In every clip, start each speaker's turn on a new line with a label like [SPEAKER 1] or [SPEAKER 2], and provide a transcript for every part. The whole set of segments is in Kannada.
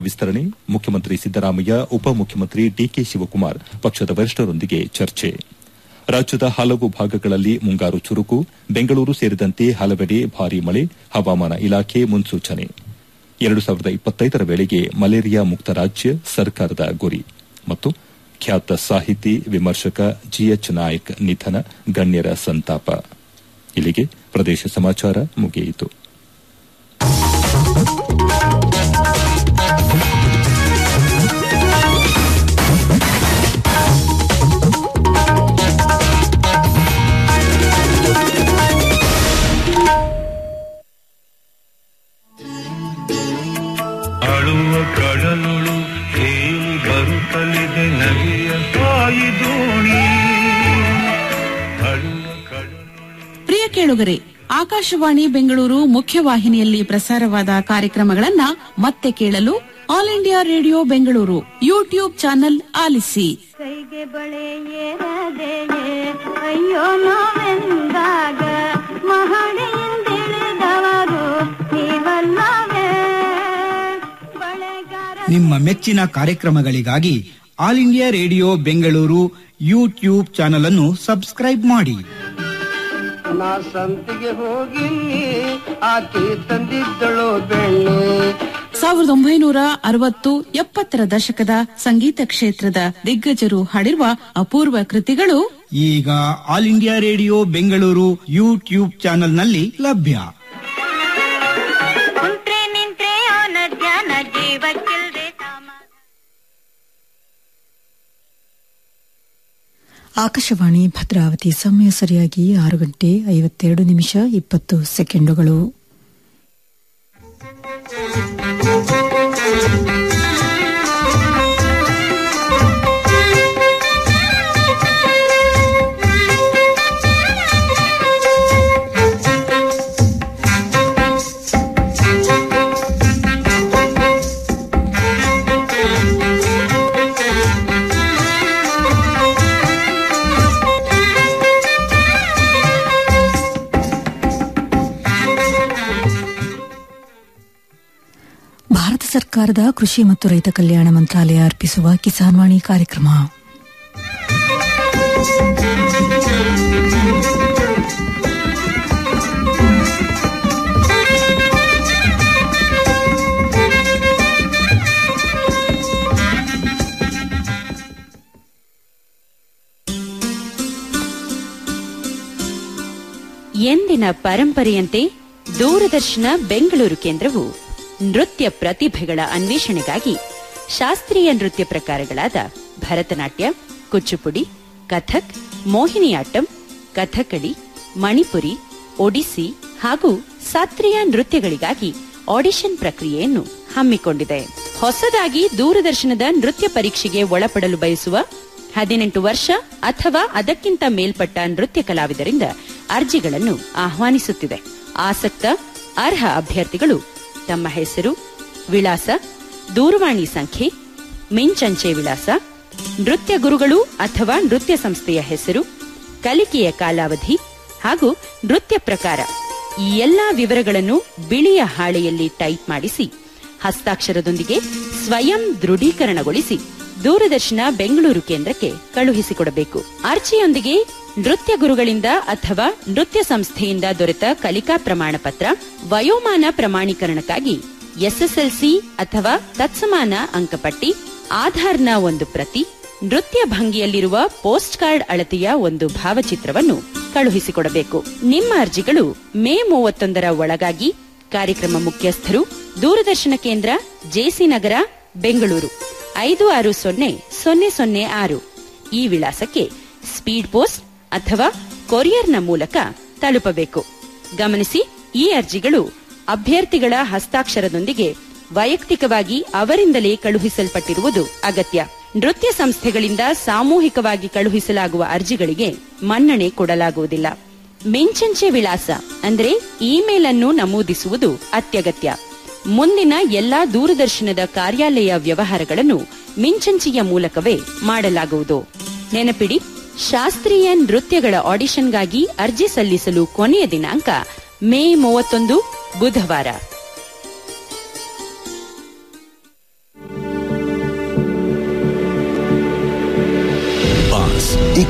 [SPEAKER 1] ವಿಸ್ತರಣೆ ಮುಖ್ಯಮಂತ್ರಿ ಸಿದ್ದರಾಮಯ್ಯ ಉಪಮುಖ್ಯಮಂತ್ರಿ ಡಿಕೆ ಶಿವಕುಮಾರ್ ಪಕ್ಷದ ವರಿಷ್ಠರೊಂದಿಗೆ ಚರ್ಚೆ ರಾಜ್ಯದ ಹಲವು ಭಾಗಗಳಲ್ಲಿ ಮುಂಗಾರು ಚುರುಕು ಬೆಂಗಳೂರು ಸೇರಿದಂತೆ ಹಲವೆಡೆ ಭಾರೀ ಮಳೆ ಹವಾಮಾನ ಇಲಾಖೆ ಮುನ್ಸೂಚನೆ ಎರಡು ಸಾವಿರದ ಇಪ್ಪತ್ತೈದರ ವೇಳೆಗೆ ಮಲೇರಿಯಾ ಮುಕ್ತ ರಾಜ್ಯ ಸರ್ಕಾರದ ಗುರಿ ಮತ್ತು ಖ್ಯಾತ ಸಾಹಿತಿ ವಿಮರ್ಶಕ ಜಿಎಚ್ ನಾಯಕ್ ನಿಧನ ಗಣ್ಯರ ಸಂತಾಪ ಇಲ್ಲಿಗೆ ಪ್ರದೇಶ ಸಮಾಚಾರ ಮುಗಿಯಿತು
[SPEAKER 2] ಅಳುವ ಕಡಲುಳು ತೇಲಿ ಬರುತ್ತಲಿದೆ ನದಿಯ ತಾಯಿ ದೋಣಿ ಅಳುವ ಕಡಲುಳು
[SPEAKER 3] ಪ್ರಿಯ ಕೇಳುಗರೆ ಆಕಾಶವಾಣಿ ಬೆಂಗಳೂರು ಮುಖ್ಯವಾಹಿನಿಯಲ್ಲಿ ಪ್ರಸಾರವಾದ ಕಾರ್ಯಕ್ರಮಗಳನ್ನ ಮತ್ತೆ ಕೇಳಲು All India Radio Bengaluru YouTube channel ಆಲಿಸಿ
[SPEAKER 4] ಕೈಗೆ ಬಳೆ ಏರದೆಯೇ ಅಯ್ಯೋ ನೋವೆಂದಾಗ ಮಹಡಿಯಿಂದಿಳಿದವರು ನೀವಲ್ಲವೇ ಬಳೆಗಾರ
[SPEAKER 5] ನಿಮ್ಮ ಮೆಚ್ಚಿನ ಕಾರ್ಯಕ್ರಮಗಳಿಗಾಗಿ All India Radio Bengaluru YouTube channel ಅನ್ನು ಸಬ್ಸ್ಕ್ರೈಬ್ ಮಾಡಿ
[SPEAKER 6] ನಾ ಸಂತಿಗೆ ಹೋಗಿ ಆಕೆ ತಂದಿದ್ದಳು ಬೆಣ್ಣೆ
[SPEAKER 3] ಸಾವಿರದ ಒಂಬೈನೂರ ಅರವತ್ತು ಎಪ್ಪತ್ತರ ದಶಕದ ಸಂಗೀತ ಕ್ಷೇತ್ರದ ದಿಗ್ಗಜರು ಹಾಡಿರುವ ಅಪೂರ್ವ ಕೃತಿಗಳು
[SPEAKER 5] ಈಗ All India Radio Bengaluru YouTube ಚಾನಲ್ನಲ್ಲಿ ಲಭ್ಯ
[SPEAKER 4] ಕುಂತ್ರೆ ನಿಂತ್ರೆ ಅವನ ಧ್ಯಾನ ಜೀವಕ್ಕಿಲ್ದೆ ಸಾಮ
[SPEAKER 7] ಆಕಾಶವಾಣಿ ಭದ್ರಾವತಿ ಸಮಯ ಸರಿಯಾಗಿ ಆರು ಗಂಟೆ ಐವತ್ತೆರಡು ನಿಮಿಷ ಇಪ್ಪತ್ತು ಸೆಕೆಂಡುಗಳು ಭಾರತ ಸರ್ಕಾರದ ಕೃಷಿ ಮತ್ತು ರೈತ ಕಲ್ಯಾಣ ಮಂತ್ರಾಲಯ ಅರ್ಪಿಸುವ ಕಿಸಾನ್ವಾಣಿ ಕಾರ್ಯಕ್ರಮ
[SPEAKER 8] ಎಂದಿನ ಪರಂಪರೆಯಂತೆ ದೂರದರ್ಶನ ಬೆಂಗಳೂರು ಕೇಂದ್ರವು ನೃತ್ಯ ಪ್ರತಿಭೆಗಳ ಅನ್ವೇಷಣೆಗಾಗಿ ಶಾಸ್ತ್ರೀಯ ನೃತ್ಯ ಪ್ರಕಾರಗಳಾದ ಭರತನಾಟ್ಯ ಕುಚ್ಚುಪುಡಿ ಕಥಕ್ ಮೋಹಿನಿಯಾಟ್ಟಂ ಕಥಕಳಿ ಮಣಿಪುರಿ ಒಡಿಸ್ಸಿ ಹಾಗೂ ಶಾಸ್ತ್ರೀಯ ನೃತ್ಯಗಳಿಗಾಗಿ ಆಡಿಷನ್ ಪ್ರಕ್ರಿಯೆಯನ್ನು ಹಮ್ಮಿಕೊಂಡಿದೆ ಹೊಸದಾಗಿ ದೂರದರ್ಶನದ ನೃತ್ಯ ಪರೀಕ್ಷೆಗೆ ಒಳಪಡಲು ಬಯಸುವ ಹದಿನೆಂಟು ವರ್ಷ ಅಥವಾ ಅದಕ್ಕಿಂತ ಮೇಲ್ಪಟ್ಟ ನೃತ್ಯ ಕಲಾವಿದರಿಂದ ಅರ್ಜಿಗಳನ್ನು ಆಹ್ವಾನಿಸುತ್ತಿದೆ ಆಸಕ್ತ ಅರ್ಹ ಅಭ್ಯರ್ಥಿಗಳು ತಮ್ಮ ಹೆಸರು ವಿಳಾಸ ದೂರವಾಣಿ ಸಂಖ್ಯೆ ಮಿಂಚಂಚೆ ವಿಳಾಸ ನೃತ್ಯ ಗುರುಗಳು ಅಥವಾ ನೃತ್ಯ ಸಂಸ್ಥೆಯ ಹೆಸರು ಕಲಿಕೆಯ ಕಾಲಾವಧಿ ಹಾಗೂ ನೃತ್ಯ ಪ್ರಕಾರ ಈ ಎಲ್ಲಾ ವಿವರಗಳನ್ನು ಬಿಳಿಯ ಹಾಳೆಯಲ್ಲಿ ಟೈಪ್ ಮಾಡಿಸಿ ಹಸ್ತಾಕ್ಷರದೊಂದಿಗೆ ಸ್ವಯಂ ದೃಢೀಕರಣಗೊಳಿಸಿ ದೂರದರ್ಶನ ಬೆಂಗಳೂರು ಕೇಂದ್ರಕ್ಕೆ ಕಳುಹಿಸಿಕೊಡಬೇಕು ಅರ್ಜಿಯೊಂದಿಗೆ ನೃತ್ಯ ಗುರುಗಳಿಂದ ಅಥವಾ ನೃತ್ಯ ಸಂಸ್ಥೆಯಿಂದ ದೊರೆತ ಕಲಿಕಾ ಪ್ರಮಾಣ ಪತ್ರ ವಯೋಮಾನ ಪ್ರಮಾಣೀಕರಣಕ್ಕಾಗಿ ಎಸ್ಎಸ್ಎಲ್ಸಿ ಅಥವಾ ತತ್ಸಮಾನ ಅಂಕಪಟ್ಟಿ ಆಧಾರ್ನ ಒಂದು ಪ್ರತಿ ನೃತ್ಯ ಭಂಗಿಯಲ್ಲಿರುವ ಪೋಸ್ಟ್ ಕಾರ್ಡ್ ಅಳತೆಯ ಒಂದು ಭಾವಚಿತ್ರವನ್ನು ಕಳುಹಿಸಿಕೊಡಬೇಕು ನಿಮ್ಮ ಅರ್ಜಿಗಳು ಮೇ ಮೂವತ್ತೊಂದರ ಒಳಗಾಗಿ ಕಾರ್ಯಕ್ರಮ ಮುಖ್ಯಸ್ಥರು ದೂರದರ್ಶನ ಕೇಂದ್ರ ಜೆಸಿ ನಗರ ಬೆಂಗಳೂರು ಐದು ಆರು ಸೊನ್ನೆ ಸೊನ್ನೆ ಸೊನ್ನೆ ಆರು ಈ ವಿಳಾಸಕ್ಕೆ ಸ್ಪೀಡ್ ಪೋಸ್ಟ್ ಅಥವಾ ಕೊರಿಯರ್ನ ಮೂಲಕ ತಲುಪಬೇಕು ಗಮನಿಸಿ ಈ ಅರ್ಜಿಗಳು ಅಭ್ಯರ್ಥಿಗಳ ಹಸ್ತಾಕ್ಷರದೊಂದಿಗೆ ವೈಯಕ್ತಿಕವಾಗಿ ಅವರಿಂದಲೇ ಕಳುಹಿಸಲ್ಪಟ್ಟಿರುವುದು ಅಗತ್ಯ ನೃತ್ಯ ಸಂಸ್ಥೆಗಳಿಂದ ಸಾಮೂಹಿಕವಾಗಿ ಕಳುಹಿಸಲಾಗುವ ಅರ್ಜಿಗಳಿಗೆ ಮನ್ನಣೆ ಕೊಡಲಾಗುವುದಿಲ್ಲ ಮಿಂಚಂಚೆ ವಿಳಾಸ ಅಂದರೆ ಇಮೇಲ್ ಅನ್ನು ನಮೂದಿಸುವುದು ಅತ್ಯಗತ್ಯ ಮುಂದಿನ ಎಲ್ಲಾ ದೂರದರ್ಶನದ ಕಾರ್ಯಾಲಯ ವ್ಯವಹಾರಗಳನ್ನು ಮಿಂಚಂಚೆಯ ಮೂಲಕವೇ ಮಾಡಲಾಗುವುದು ನೆನಪಿಡಿ ಶಾಸ್ತ್ರೀಯ ನೃತ್ಯಗಳ ಆಡಿಷನ್ಗಾಗಿ ಅರ್ಜಿ ಸಲ್ಲಿಸಲು ಕೊನೆಯ ದಿನಾಂಕ ಮೇ ಮೂವತ್ತೊಂದು ಬುಧವಾರ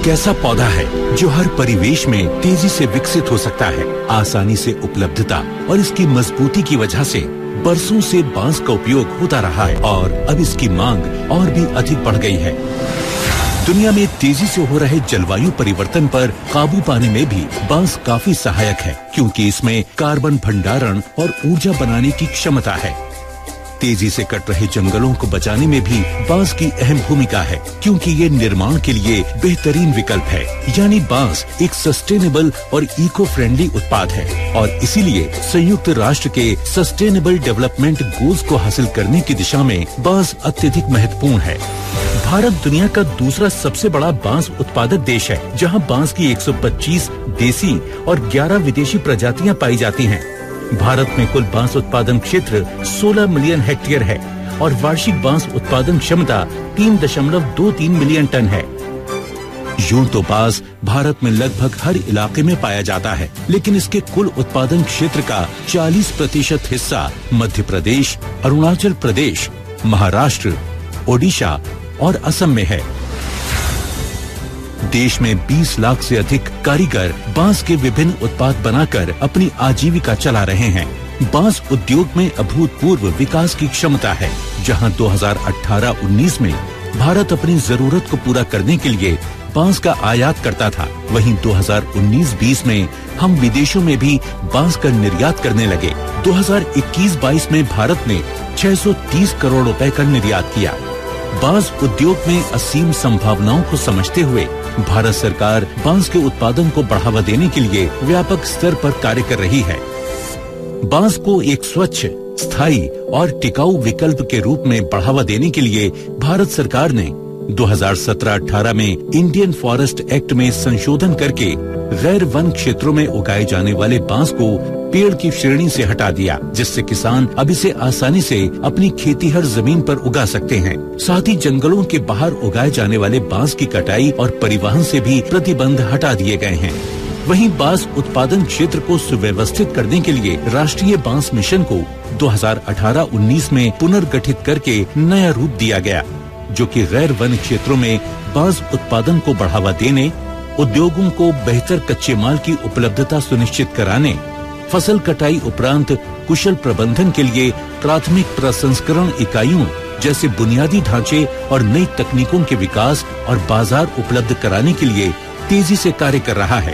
[SPEAKER 9] एक ऐसा पौधा है जो हर परिवेश में तेजी से विकसित हो सकता है आसानी से उपलब्धता और इसकी मजबूती की वजह से बरसों से बांस का उपयोग होता रहा है और अब इसकी मांग और भी अधिक बढ़ गई है दुनिया में तेजी से हो रहे जलवायु परिवर्तन पर काबू पाने में भी बांस काफी सहायक है क्योंकि इसमें कार्बन भंडारण और ऊर्जा बनाने की क्षमता है तेजी से कट रहे जंगलों को बचाने में भी बांस की अहम भूमिका है क्योंकि ये निर्माण के लिए बेहतरीन विकल्प है यानी बांस एक सस्टेनेबल और इको फ्रेंडली उत्पाद है और इसीलिए संयुक्त राष्ट्र के सस्टेनेबल डेवलपमेंट गोल्स को हासिल करने की दिशा में बांस अत्यधिक महत्वपूर्ण है भारत दुनिया का दूसरा सबसे बड़ा बांस उत्पादक देश है जहां बांस की 125 देसी और 11 विदेशी प्रजातियां पाई जाती हैं। भारत में कुल बांस उत्पादन क्षेत्र 16 मिलियन हेक्टेयर है और वार्षिक बांस उत्पादन क्षमता 3.23 मिलियन टन है यूं तो बांस भारत में लगभग हर इलाके में पाया जाता है लेकिन इसके कुल उत्पादन क्षेत्र का 40 प्रतिशत हिस्सा मध्य प्रदेश अरुणाचल प्रदेश महाराष्ट्र ओडिशा और असम में है देश में 20 लाख से अधिक कारीगर बांस के विभिन्न उत्पाद बनाकर अपनी आजीविका चला रहे हैं बांस उद्योग में अभूतपूर्व विकास की क्षमता है जहां 2018-19 में भारत अपनी जरूरत को पूरा करने के लिए बांस का आयात करता था वहीं 2019-20 में हम विदेशों में भी बांस का निर्यात करने लगे 2021-22 में भारत ने 630 करोड़ रुपए का निर्यात किया बांस उद्योग में असीम संभावनाओं को समझते हुए भारत सरकार बांस के उत्पादन को बढ़ावा देने के लिए व्यापक स्तर पर कार्य कर रही है बांस को एक स्वच्छ स्थायी और टिकाऊ विकल्प के रूप में बढ़ावा देने के लिए भारत सरकार ने 2017-18 में इंडियन फॉरेस्ट एक्ट में संशोधन करके गैर वन क्षेत्रों में उगाए जाने वाले बांस को पेड़ की श्रेणी से हटा दिया जिससे किसान अब इसे आसानी से अपनी खेती हर जमीन पर उगा सकते हैं साथ ही जंगलों के बाहर उगाए जाने वाले बांस की कटाई और परिवहन से भी प्रतिबंध हटा दिए गए हैं वहीं बांस उत्पादन क्षेत्र को सुव्यवस्थित करने के लिए राष्ट्रीय बांस मिशन को 2018-19 में पुनर्गठित करके नया रूप दिया गया जो कि गैर वन क्षेत्रों में बांस उत्पादन को बढ़ावा देने उद्योगों को बेहतर कच्चे माल की उपलब्धता सुनिश्चित कराने फसल कटाई उपरांत कुशल प्रबंधन के लिए प्राथमिक प्रसंस्करण इकाइयों जैसे बुनियादी ढांचे और नई तकनीकों के विकास और बाजार उपलब्ध कराने के लिए तेजी से कार्य कर रहा है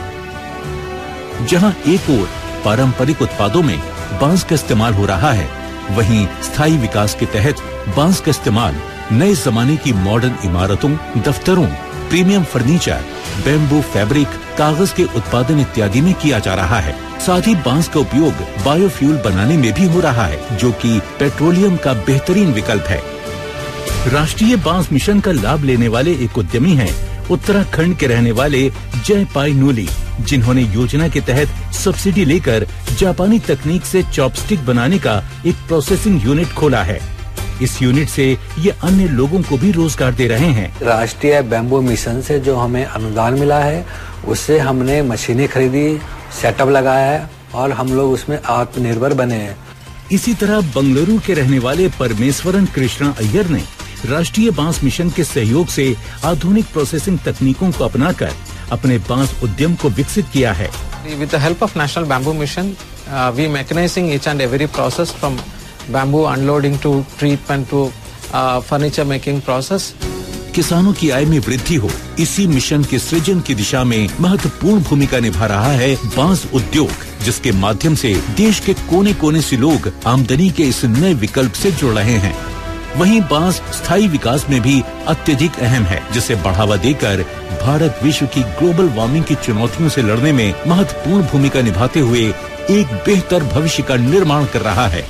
[SPEAKER 9] जहां एक ओर पारंपरिक उत्पादों में बांस का इस्तेमाल हो रहा है वहीं स्थायी विकास के तहत बांस का इस्तेमाल नए जमाने की मॉडर्न इमारतों दफ्तरों प्रीमियम फर्नीचर बेम्बू फैब्रिक कागज के उत्पादन इत्यादि में किया जा रहा है साथ ही बांस का उपयोग बायोफ्यूल बनाने में भी हो रहा है जो कि पेट्रोलियम का बेहतरीन विकल्प है राष्ट्रीय बांस मिशन का लाभ लेने वाले एक उद्यमी हैं उत्तराखंड के रहने वाले जय पाई नूली जिन्होंने योजना के तहत सब्सिडी लेकर जापानी तकनीक से चॉपस्टिक बनाने का एक प्रोसेसिंग यूनिट खोला है इस यूनिट से ये अन्य लोगों को भी रोजगार दे रहे हैं
[SPEAKER 10] राष्ट्रीय बैम्बू मिशन से जो हमें अनुदान मिला है उससे हमने मशीनें खरीदी सेटअप लगाया है और हम लोग उसमें आत्मनिर्भर बने हैं
[SPEAKER 9] इसी तरह बंगलुरु के रहने वाले परमेश्वरन कृष्णा अय्यर ने राष्ट्रीय बांस मिशन के सहयोग से आधुनिक प्रोसेसिंग तकनीकों को अपनाकर अपने बांस उद्यम को विकसित किया है
[SPEAKER 11] With the help of National Bamboo Mission, uh, we mechanizing each and every process from bamboo unloading to treatment to uh, furniture making process.
[SPEAKER 9] किसानों की आय में वृद्धि हो इसी मिशन के सृजन की दिशा में महत्वपूर्ण भूमिका निभा रहा है बांस उद्योग जिसके माध्यम से देश के कोने कोने से लोग आमदनी के इस नए विकल्प से जुड़ रहे हैं वहीं बांस स्थायी विकास में भी अत्यधिक अहम है जिसे बढ़ावा देकर भारत विश्व की ग्लोबल वार्मिंग की चुनौतियों से लड़ने में महत्वपूर्ण भूमिका निभाते हुए एक बेहतर भविष्य का निर्माण कर रहा है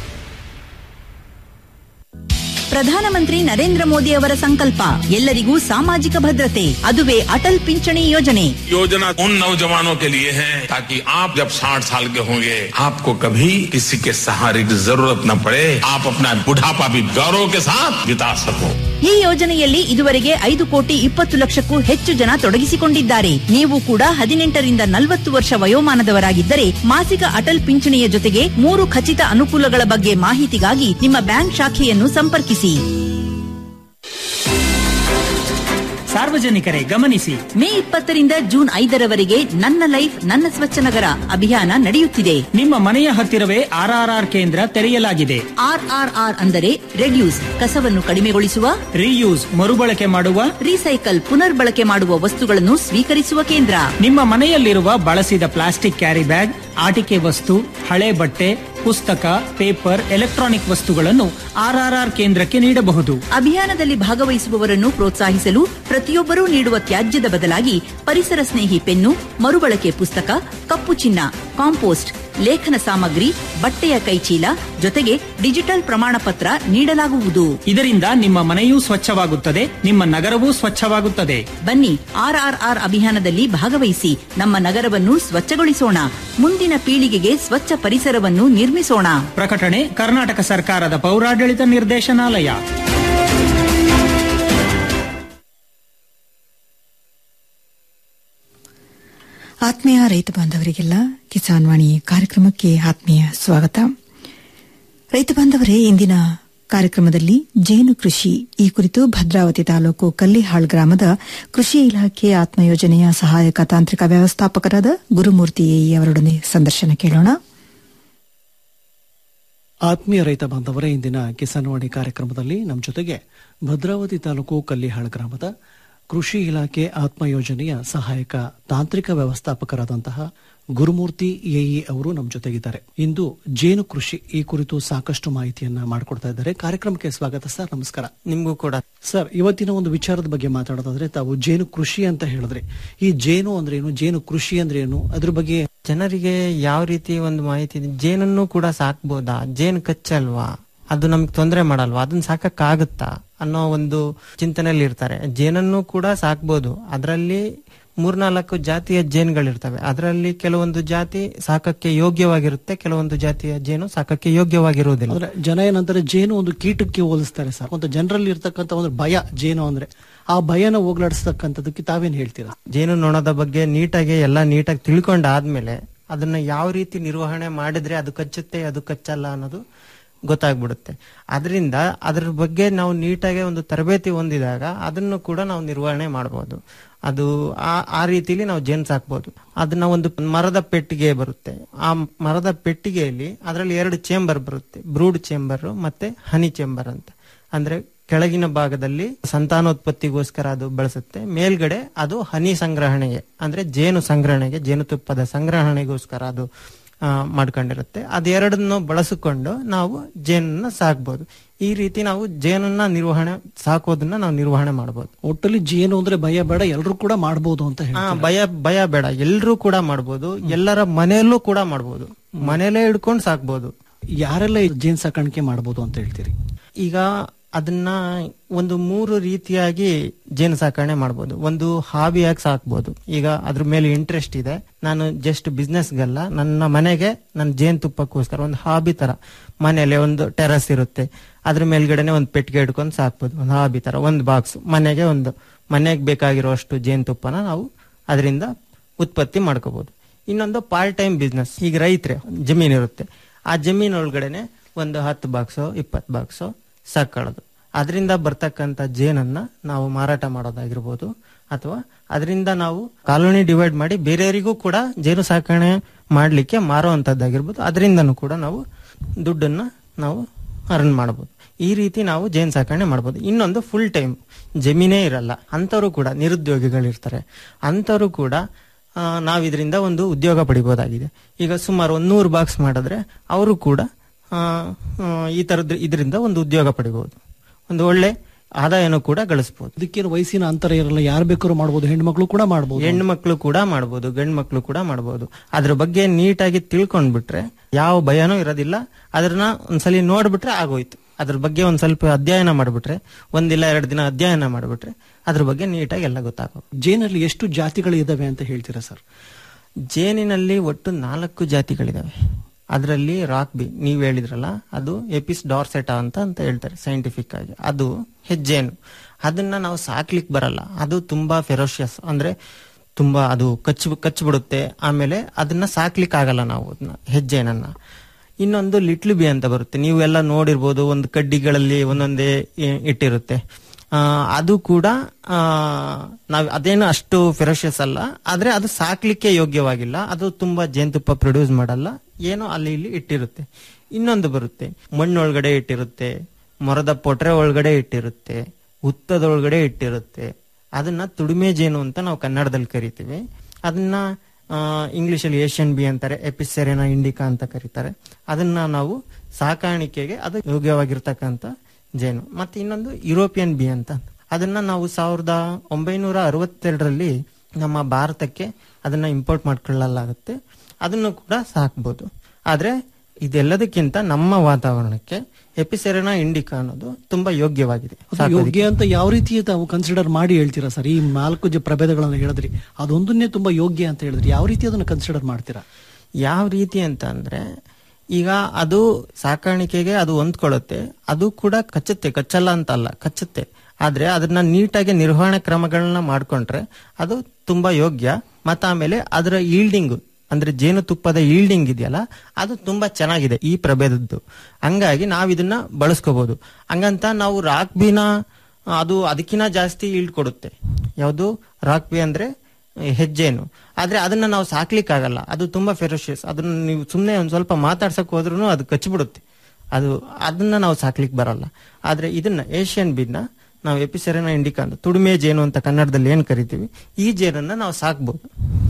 [SPEAKER 12] ಪ್ರಧಾನಮಂತ್ರಿ ನರೇಂದ್ರ ಮೋದಿ ಅವರ ಸಂಕಲ್ಪ ಎಲ್ಲರಿಗೂ ಸಾಮಾಜಿಕ ಭದ್ರತೆ ಅದುವೇ ಅಟಲ್ ಪಿಂಚಣಿ ಯೋಜನೆ
[SPEAKER 13] योजना उन नौजवानों के लिए है ताकि आप जब 60 साल के होंगे आपको कभी किसी के सहारे की जरूरत न पड़े आप अपना बुढ़ापा भी गौरव के साथ बिता सको
[SPEAKER 12] ಈ ಯೋಜನೆಯಲ್ಲಿ ಇದುವರೆಗೆ ಐದು ಕೋಟಿ ಇಪ್ಪತ್ತು ಲಕ್ಷಕ್ಕೂ ಹೆಚ್ಚು ಜನ ತೊಡಗಿಸಿಕೊಂಡಿದ್ದಾರೆ ನೀವು ಕೂಡ ಹದಿನೆಂಟರಿಂದ ನಲವತ್ತು ವರ್ಷ ವಯೋಮಾನದವರಾಗಿದ್ದರೆ ಮಾಸಿಕ ಅಟಲ್ ಪಿಂಚಣಿಯ ಜೊತೆಗೆ ಮೂರು ಖಚಿತ ಅನುಕೂಲಗಳ ಬಗ್ಗೆ ಮಾಹಿತಿಗಾಗಿ ನಿಮ್ಮ ಬ್ಯಾಂಕ್ ಶಾಖೆಯನ್ನು ಸಂಪರ್ಕಿಸಿ
[SPEAKER 14] ಸಾರ್ವಜನಿಕರೇ ಗಮನಿಸಿ
[SPEAKER 12] ಮೇ ಇಪ್ಪತ್ತರಿಂದ ಜೂನ್ ಐದರವರೆಗೆ ನನ್ನ ಲೈಫ್ ನನ್ನ ಸ್ವಚ್ಛ ನಗರ ಅಭಿಯಾನ ನಡೆಯುತ್ತಿದೆ
[SPEAKER 14] ನಿಮ್ಮ ಮನೆಯ ಹತ್ತಿರವೇ ಆರ್ಆರ್ಆರ್ ಕೇಂದ್ರ ತೆರೆಯಲಾಗಿದೆ
[SPEAKER 12] ಆರ್ಆರ್ಆರ್ ಅಂದರೆ ರೆಡ್ಯೂಸ್ ಕಸವನ್ನು ಕಡಿಮೆಗೊಳಿಸುವ
[SPEAKER 14] ರೀಯೂಸ್ ಮರುಬಳಕೆ ಮಾಡುವ
[SPEAKER 12] ರೀಸೈಕಲ್ ಪುನರ್ಬಳಕೆ ಮಾಡುವ ವಸ್ತುಗಳನ್ನು ಸ್ವೀಕರಿಸುವ ಕೇಂದ್ರ
[SPEAKER 14] ನಿಮ್ಮ ಮನೆಯಲ್ಲಿರುವ ಬಳಸಿದ ಪ್ಲಾಸ್ಟಿಕ್ ಕ್ಯಾರಿ ಬ್ಯಾಗ್ ಆಟಿಕೆ ವಸ್ತು ಹಳೆ ಬಟ್ಟೆ ಪುಸ್ತಕ ಪೇಪರ್ ಎಲೆಕ್ಟ್ರಾನಿಕ್ ವಸ್ತುಗಳನ್ನು ಆರ್ಆರ್ಆರ್ ಕೇಂದ್ರಕ್ಕೆ ನೀಡಬಹುದು
[SPEAKER 12] ಅಭಿಯಾನದಲ್ಲಿ ಭಾಗವಹಿಸುವವರನ್ನು ಪ್ರೋತ್ಸಾಹಿಸಲು ಪ್ರತಿಯೊಬ್ಬರೂ ನೀಡುವ ತ್ಯಾಜ್ಯದ ಬದಲಾಗಿ ಪರಿಸರ ಸ್ನೇಹಿ ಪೆನ್ನು ಮರುಬಳಕೆ ಪುಸ್ತಕ ಕಪ್ಪು ಚಿನ್ನ ಕಾಂಪೋಸ್ಟ್ ಲೇಖನ ಸಾಮಗ್ರಿ ಬಟ್ಟೆಯ ಕೈಚೀಲ ಜೊತೆಗೆ ಡಿಜಿಟಲ್ ಪ್ರಮಾಣ ಪತ್ರ ನೀಡಲಾಗುವುದು
[SPEAKER 14] ಇದರಿಂದ ನಿಮ್ಮ ಮನೆಯೂ ಸ್ವಚ್ಛವಾಗುತ್ತದೆ ನಿಮ್ಮ ನಗರವೂ ಸ್ವಚ್ಛವಾಗುತ್ತದೆ
[SPEAKER 12] ಬನ್ನಿ ಆರ್ಆರ್ಆರ್ ಅಭಿಯಾನದಲ್ಲಿ ಭಾಗವಹಿಸಿ ನಮ್ಮ ನಗರವನ್ನು ಸ್ವಚ್ಛಗೊಳಿಸೋಣ ಮುಂದಿನ ಪೀಳಿಗೆಗೆ ಸ್ವಚ್ಛ ಪರಿಸರವನ್ನು ನಿರ್ಮಿಸೋಣ
[SPEAKER 14] ಪ್ರಕಟಣೆ ಕರ್ನಾಟಕ ಸರ್ಕಾರದ ಪೌರಾಡಳಿತ ನಿರ್ದೇಶನಾಲಯ
[SPEAKER 7] ಆತ್ಮೀಯ ರೈತ ಬಾಂಧವರಿಗೆಲ್ಲ ಕಿಸಾನ್ ವಾಣಿ ಕಾರ್ಯಕ್ರಮಕ್ಕೆ ಆತ್ಮೀಯ ಸ್ವಾಗತ ರೈತ ಬಾಂಧವರೇ ಇಂದಿನ ಕಾರ್ಯಕ್ರಮದಲ್ಲಿ ಜೇನು ಕೃಷಿ ಈ ಕುರಿತು ಭದ್ರಾವತಿ ತಾಲೂಕು ಕಲ್ಲಿಹಾಳ್ ಗ್ರಾಮದ ಕೃಷಿ ಇಲಾಖೆ ಆತ್ಮಯೋಜನೆಯ ಸಹಾಯಕ ತಾಂತ್ರಿಕ ವ್ಯವಸ್ಥಾಪಕರಾದ ಗುರುಮೂರ್ತಿ ಎಇ ಅವರೊಡನೆ ಸಂದರ್ಶನ ಕೇಳೋಣ
[SPEAKER 15] ಆತ್ಮೀಯ ರೈತ ಬಾಂಧವರೇ ಇಂದಿನ ಕಿಸಾನ್ ವಾಣಿ ಕಾರ್ಯಕ್ರಮದಲ್ಲಿ ನಮ್ಮ ಜೊತೆಗೆ ಭದ್ರಾವತಿ ತಾಲೂಕು ಕಲ್ಲಿಹಾಳ್ ಗ್ರಾಮದ ಕೃಷಿ ಇಲಾಖೆ ಆತ್ಮ ಯೋಜನೆಯ ಸಹಾಯಕ ತಾಂತ್ರಿಕ ವ್ಯವಸ್ಥಾಪಕರಾದಂತಹ ಗುರುಮೂರ್ತಿ ಎಇ ಅವರು ನಮ್ಮ ಜೊತೆಗಿದ್ದಾರೆ ಇಂದು ಜೇನು ಕೃಷಿ ಈ ಕುರಿತು ಸಾಕಷ್ಟು ಮಾಹಿತಿಯನ್ನ ಮಾಡಿಕೊಡ್ತಾ ಇದ್ದಾರೆ ಕಾರ್ಯಕ್ರಮಕ್ಕೆ ಸ್ವಾಗತ ಸರ್ ನಮಸ್ಕಾರ
[SPEAKER 16] ನಿಮಗೂ ಕೂಡ
[SPEAKER 15] ಸರ್ ಇವತ್ತಿನ ಒಂದು ವಿಚಾರದ ಬಗ್ಗೆ ಮಾತಾಡೋದಾದ್ರೆ ತಾವು ಜೇನು ಕೃಷಿ ಅಂತ ಹೇಳಿದ್ರೆ ಈ ಜೇನು ಅಂದ್ರೆ ಏನು ಜೇನು ಕೃಷಿ ಅಂದ್ರೆ ಏನು ಅದ್ರ ಬಗ್ಗೆ
[SPEAKER 16] ಜನರಿಗೆ ಯಾವ ರೀತಿ ಒಂದು ಮಾಹಿತಿ ಇದೆ? ಜೇನನ್ನು ಕೂಡ ಸಾಕ್ಬೋದಾ ಜೇನು ಕಚ್ಚಲ್ವಾ ಅದು ನಮ್ಗೆ ತೊಂದರೆ ಮಾಡಲ್ವಾ ಅದನ್ನ ಸಾಕಕ್ಕಾಗುತ್ತಾ ಅನ್ನೋ ಒಂದು ಚಿಂತನೆಯಲ್ಲಿ ಇರ್ತಾರೆ ಜೇನನ್ನು ಕೂಡ ಸಾಕ್ಬೋದು ಅದರಲ್ಲಿ ಮೂರ್ನಾಲ್ಕು ಜಾತಿಯ ಜೇನುಗಳಿರ್ತವೆ ಅದರಲ್ಲಿ ಕೆಲವೊಂದು ಜಾತಿ ಸಾಕಕ್ಕೆ ಯೋಗ್ಯವಾಗಿರುತ್ತೆ ಕೆಲವೊಂದು ಜಾತಿಯ ಜೇನು ಸಾಕಕ್ಕೆ ಯೋಗ್ಯವಾಗಿರುವುದಿಲ್ಲ
[SPEAKER 15] ಅಂದ್ರೆ ಜನ ಏನಂತಾರೆ ಜೇನು ಒಂದು ಕೀಟಕ್ಕೆ ಹೋಲಿಸ್ತಾರೆ ಸರ್ ಒಂದು ಜನರಲ್ಲಿ ಇರ್ತಕ್ಕಂಥ ಒಂದು ಭಯ ಜೇನು ಅಂದ್ರೆ ಆ ಭಯನ ಹೋಗ್ಲಾಡಿಸ್ತಕ್ಕಂಥದಕ್ಕೆ ತಾವೇನ್ ಹೇಳ್ತೀರಾ
[SPEAKER 16] ಜೇನು ನೊಣದ ಬಗ್ಗೆ ನೀಟಾಗಿ ಎಲ್ಲ ನೀಟಾಗಿ ತಿಳ್ಕೊಂಡಾದ್ಮೇಲೆ ಅದನ್ನ ಯಾವ ರೀತಿ ನಿರ್ವಹಣೆ ಮಾಡಿದ್ರೆ ಅದು ಕಚ್ಚುತ್ತೆ ಅದು ಕಚ್ಚಲ್ಲ ಅನ್ನೋದು ಗೊತ್ತಾಗ್ಬಿಡುತ್ತೆ ಅದರಿಂದ ಅದ್ರ ಬಗ್ಗೆ ನಾವು ನೀಟಾಗಿ ಒಂದು ತರಬೇತಿ ಹೊಂದಿದಾಗ ಅದನ್ನು ಕೂಡ ನಾವು ನಿರ್ವಹಣೆ ಮಾಡಬಹುದು ಅದು ಆ ಆ ರೀತಿಲಿ ನಾವು ಜೇನು ಸಾಕ್ಬೋದು ಅದನ್ನ ಒಂದು ಮರದ ಪೆಟ್ಟಿಗೆ ಬರುತ್ತೆ ಆ ಮರದ ಪೆಟ್ಟಿಗೆಯಲ್ಲಿ ಅದರಲ್ಲಿ ಎರಡು ಚೇಂಬರ್ ಬರುತ್ತೆ ಬ್ರೂಡ್ ಚೇಂಬರ್ ಮತ್ತೆ ಹನಿ ಚೇಂಬರ್ ಅಂತ ಅಂದ್ರೆ ಕೆಳಗಿನ ಭಾಗದಲ್ಲಿ ಸಂತಾನೋತ್ಪತ್ತಿಗೋಸ್ಕರ ಅದು ಬಳಸುತ್ತೆ ಮೇಲ್ಗಡೆ ಅದು ಹನಿ ಸಂಗ್ರಹಣೆಗೆ ಅಂದ್ರೆ ಜೇನು ಸಂಗ್ರಹಣೆಗೆ ಜೇನುತುಪ್ಪದ ಸಂಗ್ರಹಣೆಗೋಸ್ಕರ ಅದು ಆ, ಮಾಡ್ಕೊಂಡಿರುತ್ತೆ ಅದೆರಡನ್ನು ಬಳಸಿಕೊಂಡು ನಾವು ಜೇನನ್ನ ಸಾಕ್ಬೋದು ಈ ರೀತಿ ನಾವು ಜೇನನ್ನ ನಿರ್ವಹಣೆ ಸಾಕೋದನ್ನ ನಾವು ನಿರ್ವಹಣೆ ಮಾಡಬಹುದು
[SPEAKER 15] ಒಟ್ಟಲ್ಲಿ ಜೇನು ಅಂದ್ರೆ ಭಯ ಬೇಡ ಎಲ್ಲರೂ ಕೂಡ ಮಾಡಬಹುದು ಅಂತ ಹೇಳಿ
[SPEAKER 16] ಹಾ ಭಯ ಭಯ ಬೇಡ ಎಲ್ಲರೂ ಕೂಡ ಮಾಡ್ಬೋದು ಎಲ್ಲರ ಮನೆಯಲ್ಲೂ ಕೂಡ ಮಾಡ್ಬೋದು ಮನೆಯಲ್ಲೇ ಹಿಡ್ಕೊಂಡು ಸಾಕ್ಬೋದು
[SPEAKER 15] ಯಾರೆಲ್ಲ ಈ ಜೇನ್ ಸಾಕಾಣಿಕೆ ಮಾಡಬಹುದು ಅಂತ ಹೇಳ್ತೀರಿ
[SPEAKER 16] ಈಗ ಅದನ್ನ ಒಂದು ಮೂರು ರೀತಿಯಾಗಿ ಜೇನು ಸಾಕಣೆ ಮಾಡ್ಬೋದು ಒಂದು ಹಾಬಿಯಾಗಿ ಸಾಕ್ಬೋದು ಈಗ ಅದ್ರ ಮೇಲೆ ಇಂಟ್ರೆಸ್ಟ್ ಇದೆ ನಾನು ಜಸ್ಟ್ ಬಿಸ್ನೆಸ್ಗಲ್ಲ ನನ್ನ ಮನೆಗೆ ನನ್ನ ಜೇನು ತುಪ್ಪಕ್ಕೋಸ್ಕರ ಒಂದು ಹಾಬಿ ತರ ಮನೆಯಲ್ಲಿ ಒಂದು ಟೆರಸ್ ಇರುತ್ತೆ ಅದ್ರ ಮೇಲ್ಗಡೆನೆ ಒಂದು ಪೆಟ್ಟಿಗೆ ಇಟ್ಕೊಂಡು ಸಾಕ್ಬೋದು ಒಂದು ಹಾಬಿ ತರ ಒಂದು ಬಾಕ್ಸ್ ಮನೆಗೆ ಒಂದು ಮನೆಗೆ ಬೇಕಾಗಿರುವಷ್ಟು ಜೇನುತುಪ್ಪನ ನಾವು ಅದರಿಂದ ಉತ್ಪತ್ತಿ ಮಾಡ್ಕೋಬಹುದು ಇನ್ನೊಂದು ಪಾರ್ಟ್ ಟೈಮ್ ಬಿಸ್ನೆಸ್ ಈಗ ರೈತರೆ ಜಮೀನ್ ಇರುತ್ತೆ ಆ ಜಮೀನ್ ಒಳಗಡೆನೆ ಒಂದು ಹತ್ತು ಬಾಕ್ಸು ಇಪ್ಪತ್ತು ಬಾಕ್ಸು ಸಾಕೊಳ್ಳೋದು ಅದರಿಂದ ಬರ್ತಕ್ಕಂಥ ಜೇನನ್ನ ನಾವು ಮಾರಾಟ ಮಾಡೋದಾಗಿರ್ಬೋದು ಅಥವಾ ಅದರಿಂದ ನಾವು ಕಾಲೋನಿ ಡಿವೈಡ್ ಮಾಡಿ ಬೇರೆಯವರಿಗೂ ಕೂಡ ಜೇನು ಸಾಕಣೆ ಮಾಡಲಿಕ್ಕೆ ಮಾರುವಂಥದ್ದಾಗಿರ್ಬೋದು ಅದರಿಂದನೂ ಕೂಡ ನಾವು ದುಡ್ಡನ್ನ ನಾವು ಅರ್ನ್ ಮಾಡಬಹುದು ಈ ರೀತಿ ನಾವು ಜೇನು ಸಾಕಣೆ ಮಾಡಬಹುದು ಇನ್ನೊಂದು ಫುಲ್ ಟೈಮ್ ಜಮೀನೇ ಇರಲ್ಲ ಅಂಥವ್ರು ಕೂಡ ನಿರುದ್ಯೋಗಿಗಳಿರ್ತಾರೆ ಅಂಥವ್ರು ಕೂಡ ಆ, ನಾವು ಇದರಿಂದ ಒಂದು ಉದ್ಯೋಗ ಪಡಿಬೋದಾಗಿದೆ ಈಗ ಸುಮಾರು ಒಂದು ನೂರು ಬಾಕ್ಸ್ ಮಾಡಿದ್ರೆ ಅವರು ಕೂಡ ಆ, ಆ, ಈ ತರದ ಇದರಿಂದ ಒಂದು ಉದ್ಯೋಗ ಪಡಿಬಹುದು ಒಂದು ಒಳ್ಳೆ ಆದಾಯನೂ ಕೂಡ ಗಳಿಸಬಹುದು
[SPEAKER 15] ಅದಕ್ಕೇನು ವಯಸ್ಸಿನ ಅಂತರ ಇರಲ್ಲ ಯಾರು ಬೇಕಾದ್ರೂ ಮಾಡಬಹುದು ಹೆಣ್ಮಕ್ಳು ಕೂಡ ಮಾಡಬಹುದು
[SPEAKER 16] ಹೆಣ್ಣು ಮಕ್ಕಳು ಕೂಡ ಮಾಡ್ಬೋದು ಗಂಡು ಮಕ್ಕಳು ಕೂಡ ಮಾಡ್ಬೋದು ಅದ್ರ ಬಗ್ಗೆ ನೀಟಾಗಿ ತಿಳ್ಕೊಂಡ್ಬಿಟ್ರೆ ಯಾವ ಭಯನೂ ಇರೋದಿಲ್ಲ ಅದನ್ನ ಒಂದ್ಸಲಿ ನೋಡ್ಬಿಟ್ರೆ ಆಗೋಯ್ತು ಅದ್ರ ಬಗ್ಗೆ ಒಂದ್ ಸ್ವಲ್ಪ ಅಧ್ಯಯನ ಮಾಡ್ಬಿಟ್ರೆ ಒಂದಿಲ್ಲ ಎರಡು ದಿನ ಅಧ್ಯಯನ ಮಾಡ್ಬಿಟ್ರೆ ಅದ್ರ ಬಗ್ಗೆ ನೀಟಾಗಿ ಎಲ್ಲ ಗೊತ್ತಾಗೋ
[SPEAKER 15] ಜೇನಲ್ಲಿ ಎಷ್ಟು ಜಾತಿಗಳು ಇದಾವೆ ಅಂತ ಹೇಳ್ತೀರಾ ಸರ್
[SPEAKER 16] ಜೇನಿನಲ್ಲಿ ಒಟ್ಟು ನಾಲ್ಕು ಜಾತಿಗಳಿದಾವೆ ಅದರಲ್ಲಿ ರಾಕ್ ಬಿ ನೀವು ಹೇಳಿದ್ರಲ್ಲ ಅದು ಎಪಿಸ್ ಡಾರ್ಸೆಟಾ ಅಂತ ಅಂತ ಹೇಳ್ತಾರೆ ಸೈಂಟಿಫಿಕ್ ಆಗಿ ಅದು ಹೆಜ್ಜೇನು ಅದನ್ನ ನಾವು ಸಾಕ್ಲಿಕ್ಕೆ ಬರಲ್ಲ ಅದು ತುಂಬಾ ಫೆರೋಷಿಯಸ್ ಅಂದ್ರೆ ತುಂಬಾ ಅದು ಕಚ್ಚು ಕಚ್ಚಿಬಿಡುತ್ತೆ ಆಮೇಲೆ ಅದನ್ನ ಸಾಕ್ಲಿಕ್ಕೆ ಆಗಲ್ಲ ನಾವು ಅದನ್ನ ಹೆಜ್ಜೇನನ್ನ ಇನ್ನೊಂದು ಲಿಟ್ಲ್ ಬಿ ಅಂತ ಬರುತ್ತೆ ನೀವು ಎಲ್ಲ ನೋಡಿರ್ಬೋದು ಒಂದು ಕಡ್ಡಿಗಳಲ್ಲಿ ಒಂದೊಂದೇ ಇ- ಇಟ್ಟಿರುತ್ತೆ ಆ, ಅದು ಕೂಡ ಆ, ನಾವ್ ಅದೇನು ಅಷ್ಟು ಫೆರೋಷಿಯಸ್ ಅಲ್ಲ ಆದ್ರೆ ಅದು ಸಾಕ್ಲಿಕ್ಕೆ ಯೋಗ್ಯವಾಗಿಲ್ಲ ಅದು ತುಂಬಾ ಜೇನುತುಪ್ಪ ಪ್ರೊಡ್ಯೂಸ್ ಮಾಡಲ್ಲ ಏನೋ ಅಲ್ಲಿ ಇಲ್ಲಿ ಇಟ್ಟಿರುತ್ತೆ ಇನ್ನೊಂದು ಬರುತ್ತೆ ಮಣ್ಣೊಳಗಡೆ ಇಟ್ಟಿರುತ್ತೆ ಮರದ ಪೊಟ್ರೆ ಒಳಗಡೆ ಇಟ್ಟಿರುತ್ತೆ ಹುತ್ತದೊಳಗಡೆ ಇಟ್ಟಿರುತ್ತೆ ಅದನ್ನ ತುಡಿಮೆ ಜೇನು ಅಂತ ನಾವು ಕನ್ನಡದಲ್ಲಿ ಕರಿತೀವಿ ಅದನ್ನ ಇಂಗ್ಲಿಷ್ ಅಲ್ಲಿ ಏಷ್ಯನ್ ಬಿ ಅಂತಾರೆ ಎಪಿಸೆರೆನಾ ಇಂಡಿಕಾ ಅಂತ ಕರೀತಾರೆ ಅದನ್ನ ನಾವು ಸಾಕಾಣಿಕೆಗೆ ಅದು ಯೋಗ್ಯವಾಗಿರ್ತಕ್ಕಂಥ ಜೇನು ಮತ್ತೆ ಇನ್ನೊಂದು ಯುರೋಪಿಯನ್ ಬಿ ಅಂತ ಅದನ್ನ ನಾವು ಸಾವಿರದ ಒಂಬೈನೂರ ಅರವತ್ತೆರಡರಲ್ಲಿ ನಮ್ಮ ಭಾರತಕ್ಕೆ ಅದನ್ನ ಇಂಪೋರ್ಟ್ ಮಾಡ್ಕೊಳ್ಳಲಾಗುತ್ತೆ ಅದನ್ನು ಕೂಡ ಸಾಕ್ಬೋದು ಆದ್ರೆ ಇದೆಲ್ಲದಕ್ಕಿಂತ ನಮ್ಮ ವಾತಾವರಣಕ್ಕೆ ಎಪಿಸೆರೆನಾ ಇಂಡಿಕಾ ಅನ್ನೋದು ತುಂಬಾ ಯೋಗ್ಯವಾಗಿದೆ
[SPEAKER 15] ಅದು
[SPEAKER 16] ಸಾಕೋದಿಕ್ಕೆ.
[SPEAKER 15] ಯೋಗ್ಯ ಅಂತ ಯಾವ ರೀತಿ ತಾವು ಕನ್ಸಿಡರ್ ಮಾಡಿ ಹೇಳ್ತೀರಾ ಸರ್ ಈ ನಾಲ್ಕು ಜ ಪ್ರಭೇದಗಳನ್ನ ಹೇಳಿದ್ರಿ ಅದೊಂದನ್ನೇ ತುಂಬಾ ಯೋಗ್ಯ ಅಂತ ಹೇಳಿದ್ರಿ ಯಾವ ರೀತಿ ಅದನ್ನ ಕನ್ಸಿಡರ್ ಮಾಡ್ತೀರಾ
[SPEAKER 16] ಯಾವ ರೀತಿ ಅಂತ ಅಂದ್ರೆ ಈಗ ಅದು ಸಾಕಾಣಿಕೆಗೆ ಅದು ಹೊಂದ್ಕೊಳ್ಳುತ್ತೆ ಅದು ಕೂಡ ಕಚ್ಚುತ್ತೆ ಕಚ್ಚಲ್ಲ ಅಂತ ಅಲ್ಲ ಕಚ್ಚುತ್ತೆ ಆದ್ರೆ ಅದನ್ನ ನೀಟಾಗಿ ನಿರ್ವಹಣೆ ಕ್ರಮಗಳನ್ನ ಮಾಡ್ಕೊಂಡ್ರೆ ಅದು ತುಂಬಾ ಯೋಗ್ಯ ಮತ್ತ ಆಮೇಲೆ ಅದರ ಈಲ್ಡಿಂಗ್ ಅಂದ್ರೆ ಜೇನುತುಪ್ಪದ ಈಲ್ಡಿಂಗ್ ಇದೆಯಲ್ಲ ಅದು ತುಂಬಾ ಚೆನ್ನಾಗಿದೆ ಈ ಪ್ರಭೇದದ್ದು ಹಂಗಾಗಿ ನಾವ್ ಇದನ್ನ ಬಳಸ್ಕೋಬಹುದು ಹಂಗಂತ ನಾವು ರಾಕ್ ಬೀನ ಅದು ಅದಕ್ಕಿಂತ ಜಾಸ್ತಿ ಈಲ್ಡ್ ಕೊಡುತ್ತೆ ಯಾವುದು ರಾಕ್ ಬಿ ಅಂದ್ರೆ ಹೆಜ್ಜೇನು ಆದ್ರೆ ಅದನ್ನ ನಾವು ಸಾಕ್ಲಿಕ್ಕೆ ಆಗಲ್ಲ ಅದು ತುಂಬಾ ಫೆರೋಷಿಯಸ್ ಅದನ್ನ ನೀವು ಸುಮ್ಮನೆ ಒಂದ್ ಸ್ವಲ್ಪ ಮಾತಾಡ್ಸಕ್ ಹೋದ್ರೂ ಅದು ಕಚ್ಚಿಬಿಡುತ್ತೆ ಅದು ಅದನ್ನ ನಾವು ಸಾಕ್ಲಿಕ್ಕೆ ಬರಲ್ಲ ಆದ್ರೆ ಇದನ್ನ ಏಷ್ಯನ್ ಬಿನ್ನ ನಾವು ಎಪಿಸೆರೆನ ಇಂಡಿಕಾ ಅಂತ ತುಡಿಮೆ ಜೇನು ಅಂತ ಕನ್ನಡದಲ್ಲಿ ಏನ್ ಕರಿತೀವಿ ಈ ಜೇನನ್ನ ನಾವು ಸಾಕ್ಬೋದು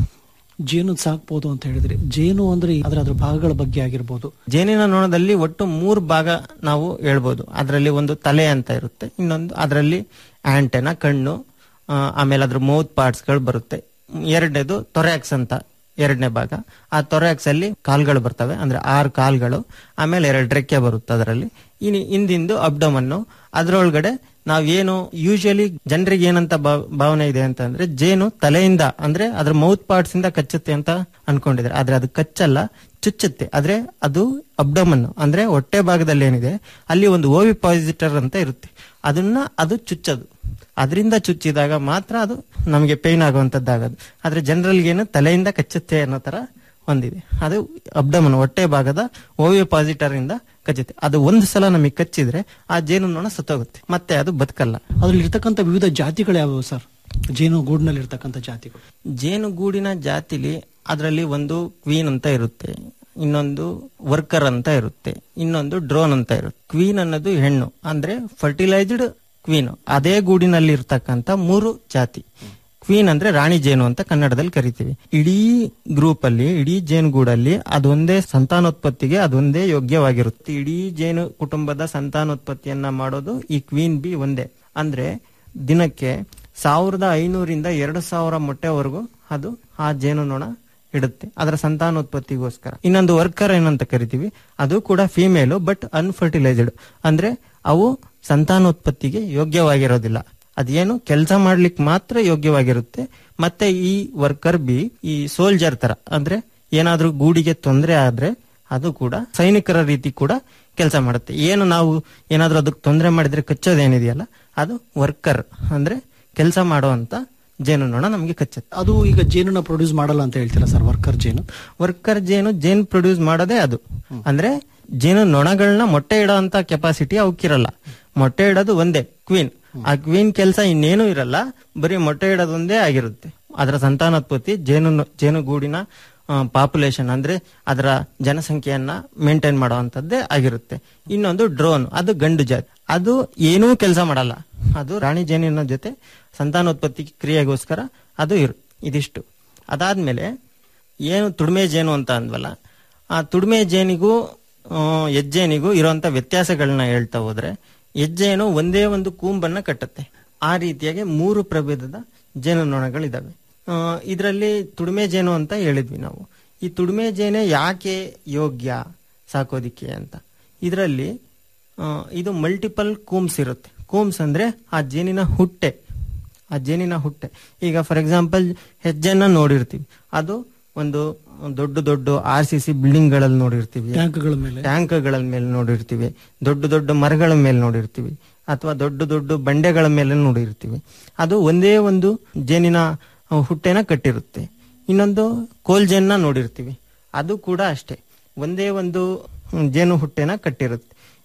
[SPEAKER 15] ಜೇನು ಸಾಕ್ಬೋದು ಅಂತ ಹೇಳಿದ್ರಿ ಜೇನು ಅಂದ್ರೆ ಅದ್ರ ಅದ್ರ ಭಾಗಗಳ ಬಗ್ಗೆ ಆಗಿರ್ಬೋದು
[SPEAKER 16] ಜೇನಿನ ನೊಣದಲ್ಲಿ ಒಟ್ಟು ಮೂರು ಭಾಗ ನಾವು ಹೇಳ್ಬೋದು ಅದರಲ್ಲಿ ಒಂದು ತಲೆ ಅಂತ ಇರುತ್ತೆ ಇನ್ನೊಂದು ಅದರಲ್ಲಿ ಆಂಟೆನ ಕಣ್ಣು ಆ, ಆಮೇಲೆ ಅದ್ರ ಮೌತ್ ಪಾರ್ಟ್ಸ್ ಗಳು ಬರುತ್ತೆ ಎರಡನೇದು ತೊರೆಯಾಕ್ಸ್ ಅಂತ ಎರಡನೇ ಭಾಗ ಆ ತೊರೆಯಾಕ್ಸ್ ಅಲ್ಲಿ ಕಾಲ್ಗಳು ಬರ್ತವೆ ಅಂದ್ರೆ ಆರು ಕಾಲ್ಗಳು ಆಮೇಲೆ ಎರಡು ರೆಕ್ಕೆ ಬರುತ್ತೆ ಅದರಲ್ಲಿ ಇನ್ನು ಹಿಂದಿಂದು ಅಬ್ಡಮನ್ನು ಅದರೊಳಗಡೆ ನಾವೇನು ಯೂಶಲಿ ಜನರಿಗೆ ಏನಂತ ಭಾವ- ಭಾವನೆ ಇದೆ ಅಂತ ಅಂದ್ರೆ ಜೇನು ತಲೆಯಿಂದ ಅಂದ್ರೆ ಅದ್ರ ಮೌತ್ ಪಾರ್ಟ್ಸ್ ಇಂದ ಕಚ್ಚುತ್ತೆ ಅಂತ ಅನ್ಕೊಂಡಿದ್ದಾರೆ ಆದ್ರೆ ಅದು ಕಚ್ಚಲ್ಲ ಚುಚ್ಚುತ್ತೆ ಆದ್ರೆ ಅದು ಅಬ್ಡಮನ್ ಅಂದ್ರೆ ಹೊಟ್ಟೆ ಭಾಗದಲ್ಲಿ ಏನಿದೆ ಅಲ್ಲಿ ಒಂದು ಓವಿ ಪಾಸಿಟರ್ ಅಂತ ಇರುತ್ತೆ ಅದನ್ನ ಅದು ಚುಚ್ಚದು ಅದರಿಂದ ಚುಚ್ಚಿದಾಗ ಮಾತ್ರ ಅದು ನಮಗೆ ಪೇನ್ ಆಗುವಂತದ್ದಾಗದು ಆದ್ರೆ ಜನರಲ್ ಏನು ತಲೆಯಿಂದ ಕಚ್ಚುತ್ತೆ ಅನ್ನೋ ತರ ಹೊಂದಿದೆ ಅದು ಅಬ್ಡಮನ್ ಹೊಟ್ಟೆ ಭಾಗದ ಓವಿ ಪಾಸಿಟರ್ ಇಂದ ಕಚ್ಚುತ್ತೆ ಅದು ಒಂದು ಸಲ ನಮಗೆ ಕಚ್ಚಿದ್ರೆ ಆ ಜೇನು ನೊಣ ಸತ್ತೋಗುತ್ತೆ ಮತ್ತೆ ಅದು ಬದುಕಲ್ಲ
[SPEAKER 15] ಅದ್ರಲ್ಲಿ ಇರ್ತಕ್ಕಂಥ ವಿವಿಧ ಜಾತಿಗಳು ಯಾವುವು ಸರ್ ಜೇನು ಗೂಡಿನಲ್ಲಿ ಇರ್ತಕ್ಕಂಥ ಜಾತಿಗಳು
[SPEAKER 16] ಜೇನು ಗೂಡಿನ ಜಾತಿಲಿ ಅದರಲ್ಲಿ ಒಂದು ಕ್ವೀನ್ ಅಂತ ಇರುತ್ತೆ ಇನ್ನೊಂದು ವರ್ಕರ್ ಅಂತ ಇರುತ್ತೆ ಇನ್ನೊಂದು ಡ್ರೋನ್ ಅಂತ ಇರುತ್ತೆ ಕ್ವೀನ್ ಅನ್ನೋದು ಹೆಣ್ಣು ಅಂದ್ರೆ ಫರ್ಟಿಲೈಸ್ಡ್ ಕ್ವೀನ್ ಅದೇ ಗೂಡಿನಲ್ಲಿ ಇರ್ತಕ್ಕಂಥ ಮೂರು ಜಾತಿ ಕ್ವೀನ್ ಅಂದ್ರೆ ರಾಣಿ ಜೇನು ಅಂತ ಕನ್ನಡದಲ್ಲಿ ಕರಿತೀವಿ ಇಡೀ ಗ್ರೂಪ್ ಅಲ್ಲಿ ಇಡೀ ಜೇನು ಗೂಡಲ್ಲಿ ಅದೊಂದೇ ಸಂತಾನೋತ್ಪತ್ತಿಗೆ ಅದೊಂದೇ ಯೋಗ್ಯವಾಗಿರುತ್ತೆ ಇಡೀ ಜೇನು ಕುಟುಂಬದ ಸಂತಾನೋತ್ಪತ್ತಿಯನ್ನ ಮಾಡೋದು ಈ ಕ್ವೀನ್ ಬಿ ಒಂದೇ ಅಂದ್ರೆ ದಿನಕ್ಕೆ ಸಾವಿರದ ಐನೂರಿಂದ ಎರಡು ಸಾವಿರ ಮೊಟ್ಟೆವರೆಗೂ ಅದು ಆ ಜೇನು ನೊಣ ಇಡುತ್ತೆ ಅದರ ಸಂತಾನೋತ್ಪತ್ತಿಗೋಸ್ಕರ ಇನ್ನೊಂದು ವರ್ಕರ್ ಏನಂತ ಕರಿತೀವಿ ಅದು ಕೂಡ ಫಿಮೇಲು ಬಟ್ ಅನ್ಫರ್ಟಿಲೈಸ್ಡ್ ಅಂದ್ರೆ ಅವು ಸಂತಾನೋತ್ಪತ್ತಿಗೆ ಯೋಗ್ಯವಾಗಿರೋದಿಲ್ಲ ಅದೇನು ಕೆಲಸ ಮಾಡ್ಲಿಕ್ಕೆ ಮಾತ್ರ ಯೋಗ್ಯವಾಗಿರುತ್ತೆ ಮತ್ತೆ ಈ ವರ್ಕರ್ ಬಿ ಈ ಸೋಲ್ಜರ್ ತರ ಅಂದ್ರೆ ಏನಾದ್ರೂ ಗೂಡಿಗೆ ತೊಂದರೆ ಆದ್ರೆ ಅದು ಕೂಡ ಸೈನಿಕರ ರೀತಿ ಕೂಡ ಕೆಲಸ ಮಾಡುತ್ತೆ ಏನು ನಾವು ಏನಾದ್ರೂ ಅದಕ್ಕೆ ತೊಂದರೆ ಮಾಡಿದ್ರೆ ಕಚ್ಚೋದೇನಿದೆಯಲ್ಲ ಅದು ವರ್ಕರ್ ಅಂದ್ರೆ ಕೆಲಸ ಮಾಡುವಂತ ಜೇನುನೊಣ ನಮಗೆ ಕಚ್ಚುತ್ತೆ
[SPEAKER 15] ಅದು ಈಗ ಜೇನನ್ನ ಪ್ರೊಡ್ಯೂಸ್ ಮಾಡಲ್ಲ ಅಂತ ಹೇಳ್ತೀರಾ ಸರ್ ವರ್ಕರ್ ಜೇನು
[SPEAKER 16] ವರ್ಕರ್ ಜೇನು ಜೇನು ಪ್ರೊಡ್ಯೂಸ್ ಮಾಡೋದೇ ಅದು ಅಂದ್ರೆ ಜೇನು ನೊಣಗಳನ್ನ ಮೊಟ್ಟೆ ಇಡೋ ಅಂತ ಕೆಪಾಸಿಟಿ ಅವಕ್ಕಿರಲ್ಲ ಮೊಟ್ಟೆ ಇಡೋದು ಒಂದೇ ಕ್ವೀನ್ ಆ ಕ್ವೀನ್ ಕೆಲಸ ಇನ್ನೇನು ಇರಲ್ಲ ಬರೀ ಮೊಟ್ಟೆ ಇಡೋದು ಒಂದೇ ಆಗಿರುತ್ತೆ ಅದರ ಸಂತಾನೋತ್ಪತ್ತಿ ಜೇನು ಜೇನುಗೂಡಿನ ಪಾಪ್ಯುಲೇಷನ್ ಅಂದ್ರೆ ಅದರ ಜನಸಂಖ್ಯೆಯನ್ನ ಮೇಂಟೈನ್ ಮಾಡುವಂತದ್ದೇ ಆಗಿರುತ್ತೆ ಇನ್ನೊಂದು ಡ್ರೋನ್ ಅದು ಗಂಡು ಜಾತಿ ಅದು ಏನೂ ಕೆಲಸ ಮಾಡಲ್ಲ ಅದು ರಾಣಿ ಜೇನಿನ ಜೊತೆ ಸಂತಾನೋತ್ಪತ್ತಿ ಕ್ರಿಯೆಗೋಸ್ಕರ ಅದು ಇರು ಇದಿಷ್ಟು ಅದಾದ್ಮೇಲೆ ಏನು ತುಡಿಮೆ ಜೇನು ಅಂತ ಅಂದ್ವಲ್ಲ ಆ ತುಡಿಮೆ ಜೇನಿಗೂ ಆ, ಹೆಜ್ಜೇನಿಗೂ ಇರುವಂತ ವ್ಯತ್ಯಾಸಗಳನ್ನ ಹೇಳ್ತಾ ಹೋದ್ರೆ ಹೆಜ್ಜೇನು ಒಂದೇ ಒಂದು ಕೂಂಬನ್ನ ಕಟ್ಟುತ್ತೆ ಆ ರೀತಿಯಾಗಿ ಮೂರು ಪ್ರಭೇದದ ಜೇನುನೊಣಗಳಿದಾವೆ ಇದರಲ್ಲಿ ತುಡಿಮೆ ಜೇನು ಅಂತ ಹೇಳಿದ್ವಿ ನಾವು ಈ ತುಡಿಮೆ ಜೇನೆ ಯಾಕೆ ಯೋಗ್ಯ ಸಾಕೋದಿಕ್ಕೆ ಅಂತ ಇದರಲ್ಲಿ ಇದು ಮಲ್ಟಿಪಲ್ ಕೂಮ್ಸ್ ಇರುತ್ತೆ ಕೂಮ್ಸ್ ಅಂದ್ರೆ ಆ ಜೇನಿನ ಹುಟ್ಟೆ ಆ ಜೇನಿನ ಹುಟ್ಟೆ ಈಗ ಫಾರ್ ಎಕ್ಸಾಂಪಲ್ ಹೆಜ್ಜೆನ ನೋಡಿರ್ತೀವಿ ಅದು ಒಂದು ದೊಡ್ಡ ದೊಡ್ಡ ಆರ್ ಸಿ ಸಿ ಬಿಲ್ಡಿಂಗ್ ಗಳಲ್ಲಿ ನೋಡಿರ್ತೀವಿ
[SPEAKER 15] ಟ್ಯಾಂಕ್ಗಳ ಮೇಲೆ
[SPEAKER 16] ಟ್ಯಾಂಕ್ಗಳ ಮೇಲೆ ನೋಡಿರ್ತೀವಿ ದೊಡ್ಡ ದೊಡ್ಡ ಮರಗಳ ಮೇಲೆ ನೋಡಿರ್ತೀವಿ ಅಥವಾ ದೊಡ್ಡ ದೊಡ್ಡ ಬಂಡೆಗಳ ಮೇಲೆ ನೋಡಿರ್ತೀವಿ ಅದು ಒಂದೇ ಒಂದು ಜೇನಿನ ಅಹ್, ಹುಟ್ಟೆನ ಕಟ್ಟಿರುತ್ತೆ ಇನ್ನೊಂದು ಕೋಲ್ ಜೇನ್ನ ನೋಡಿರ್ತೀವಿ ಅದು ಕೂಡ ಅಷ್ಟೇ ಒಂದೇ ಒಂದು ಹ್ಮ್, ಜೇನು ಹುಟ್ಟೆನ ಕಟ್ಟಿರುತ್ತೆ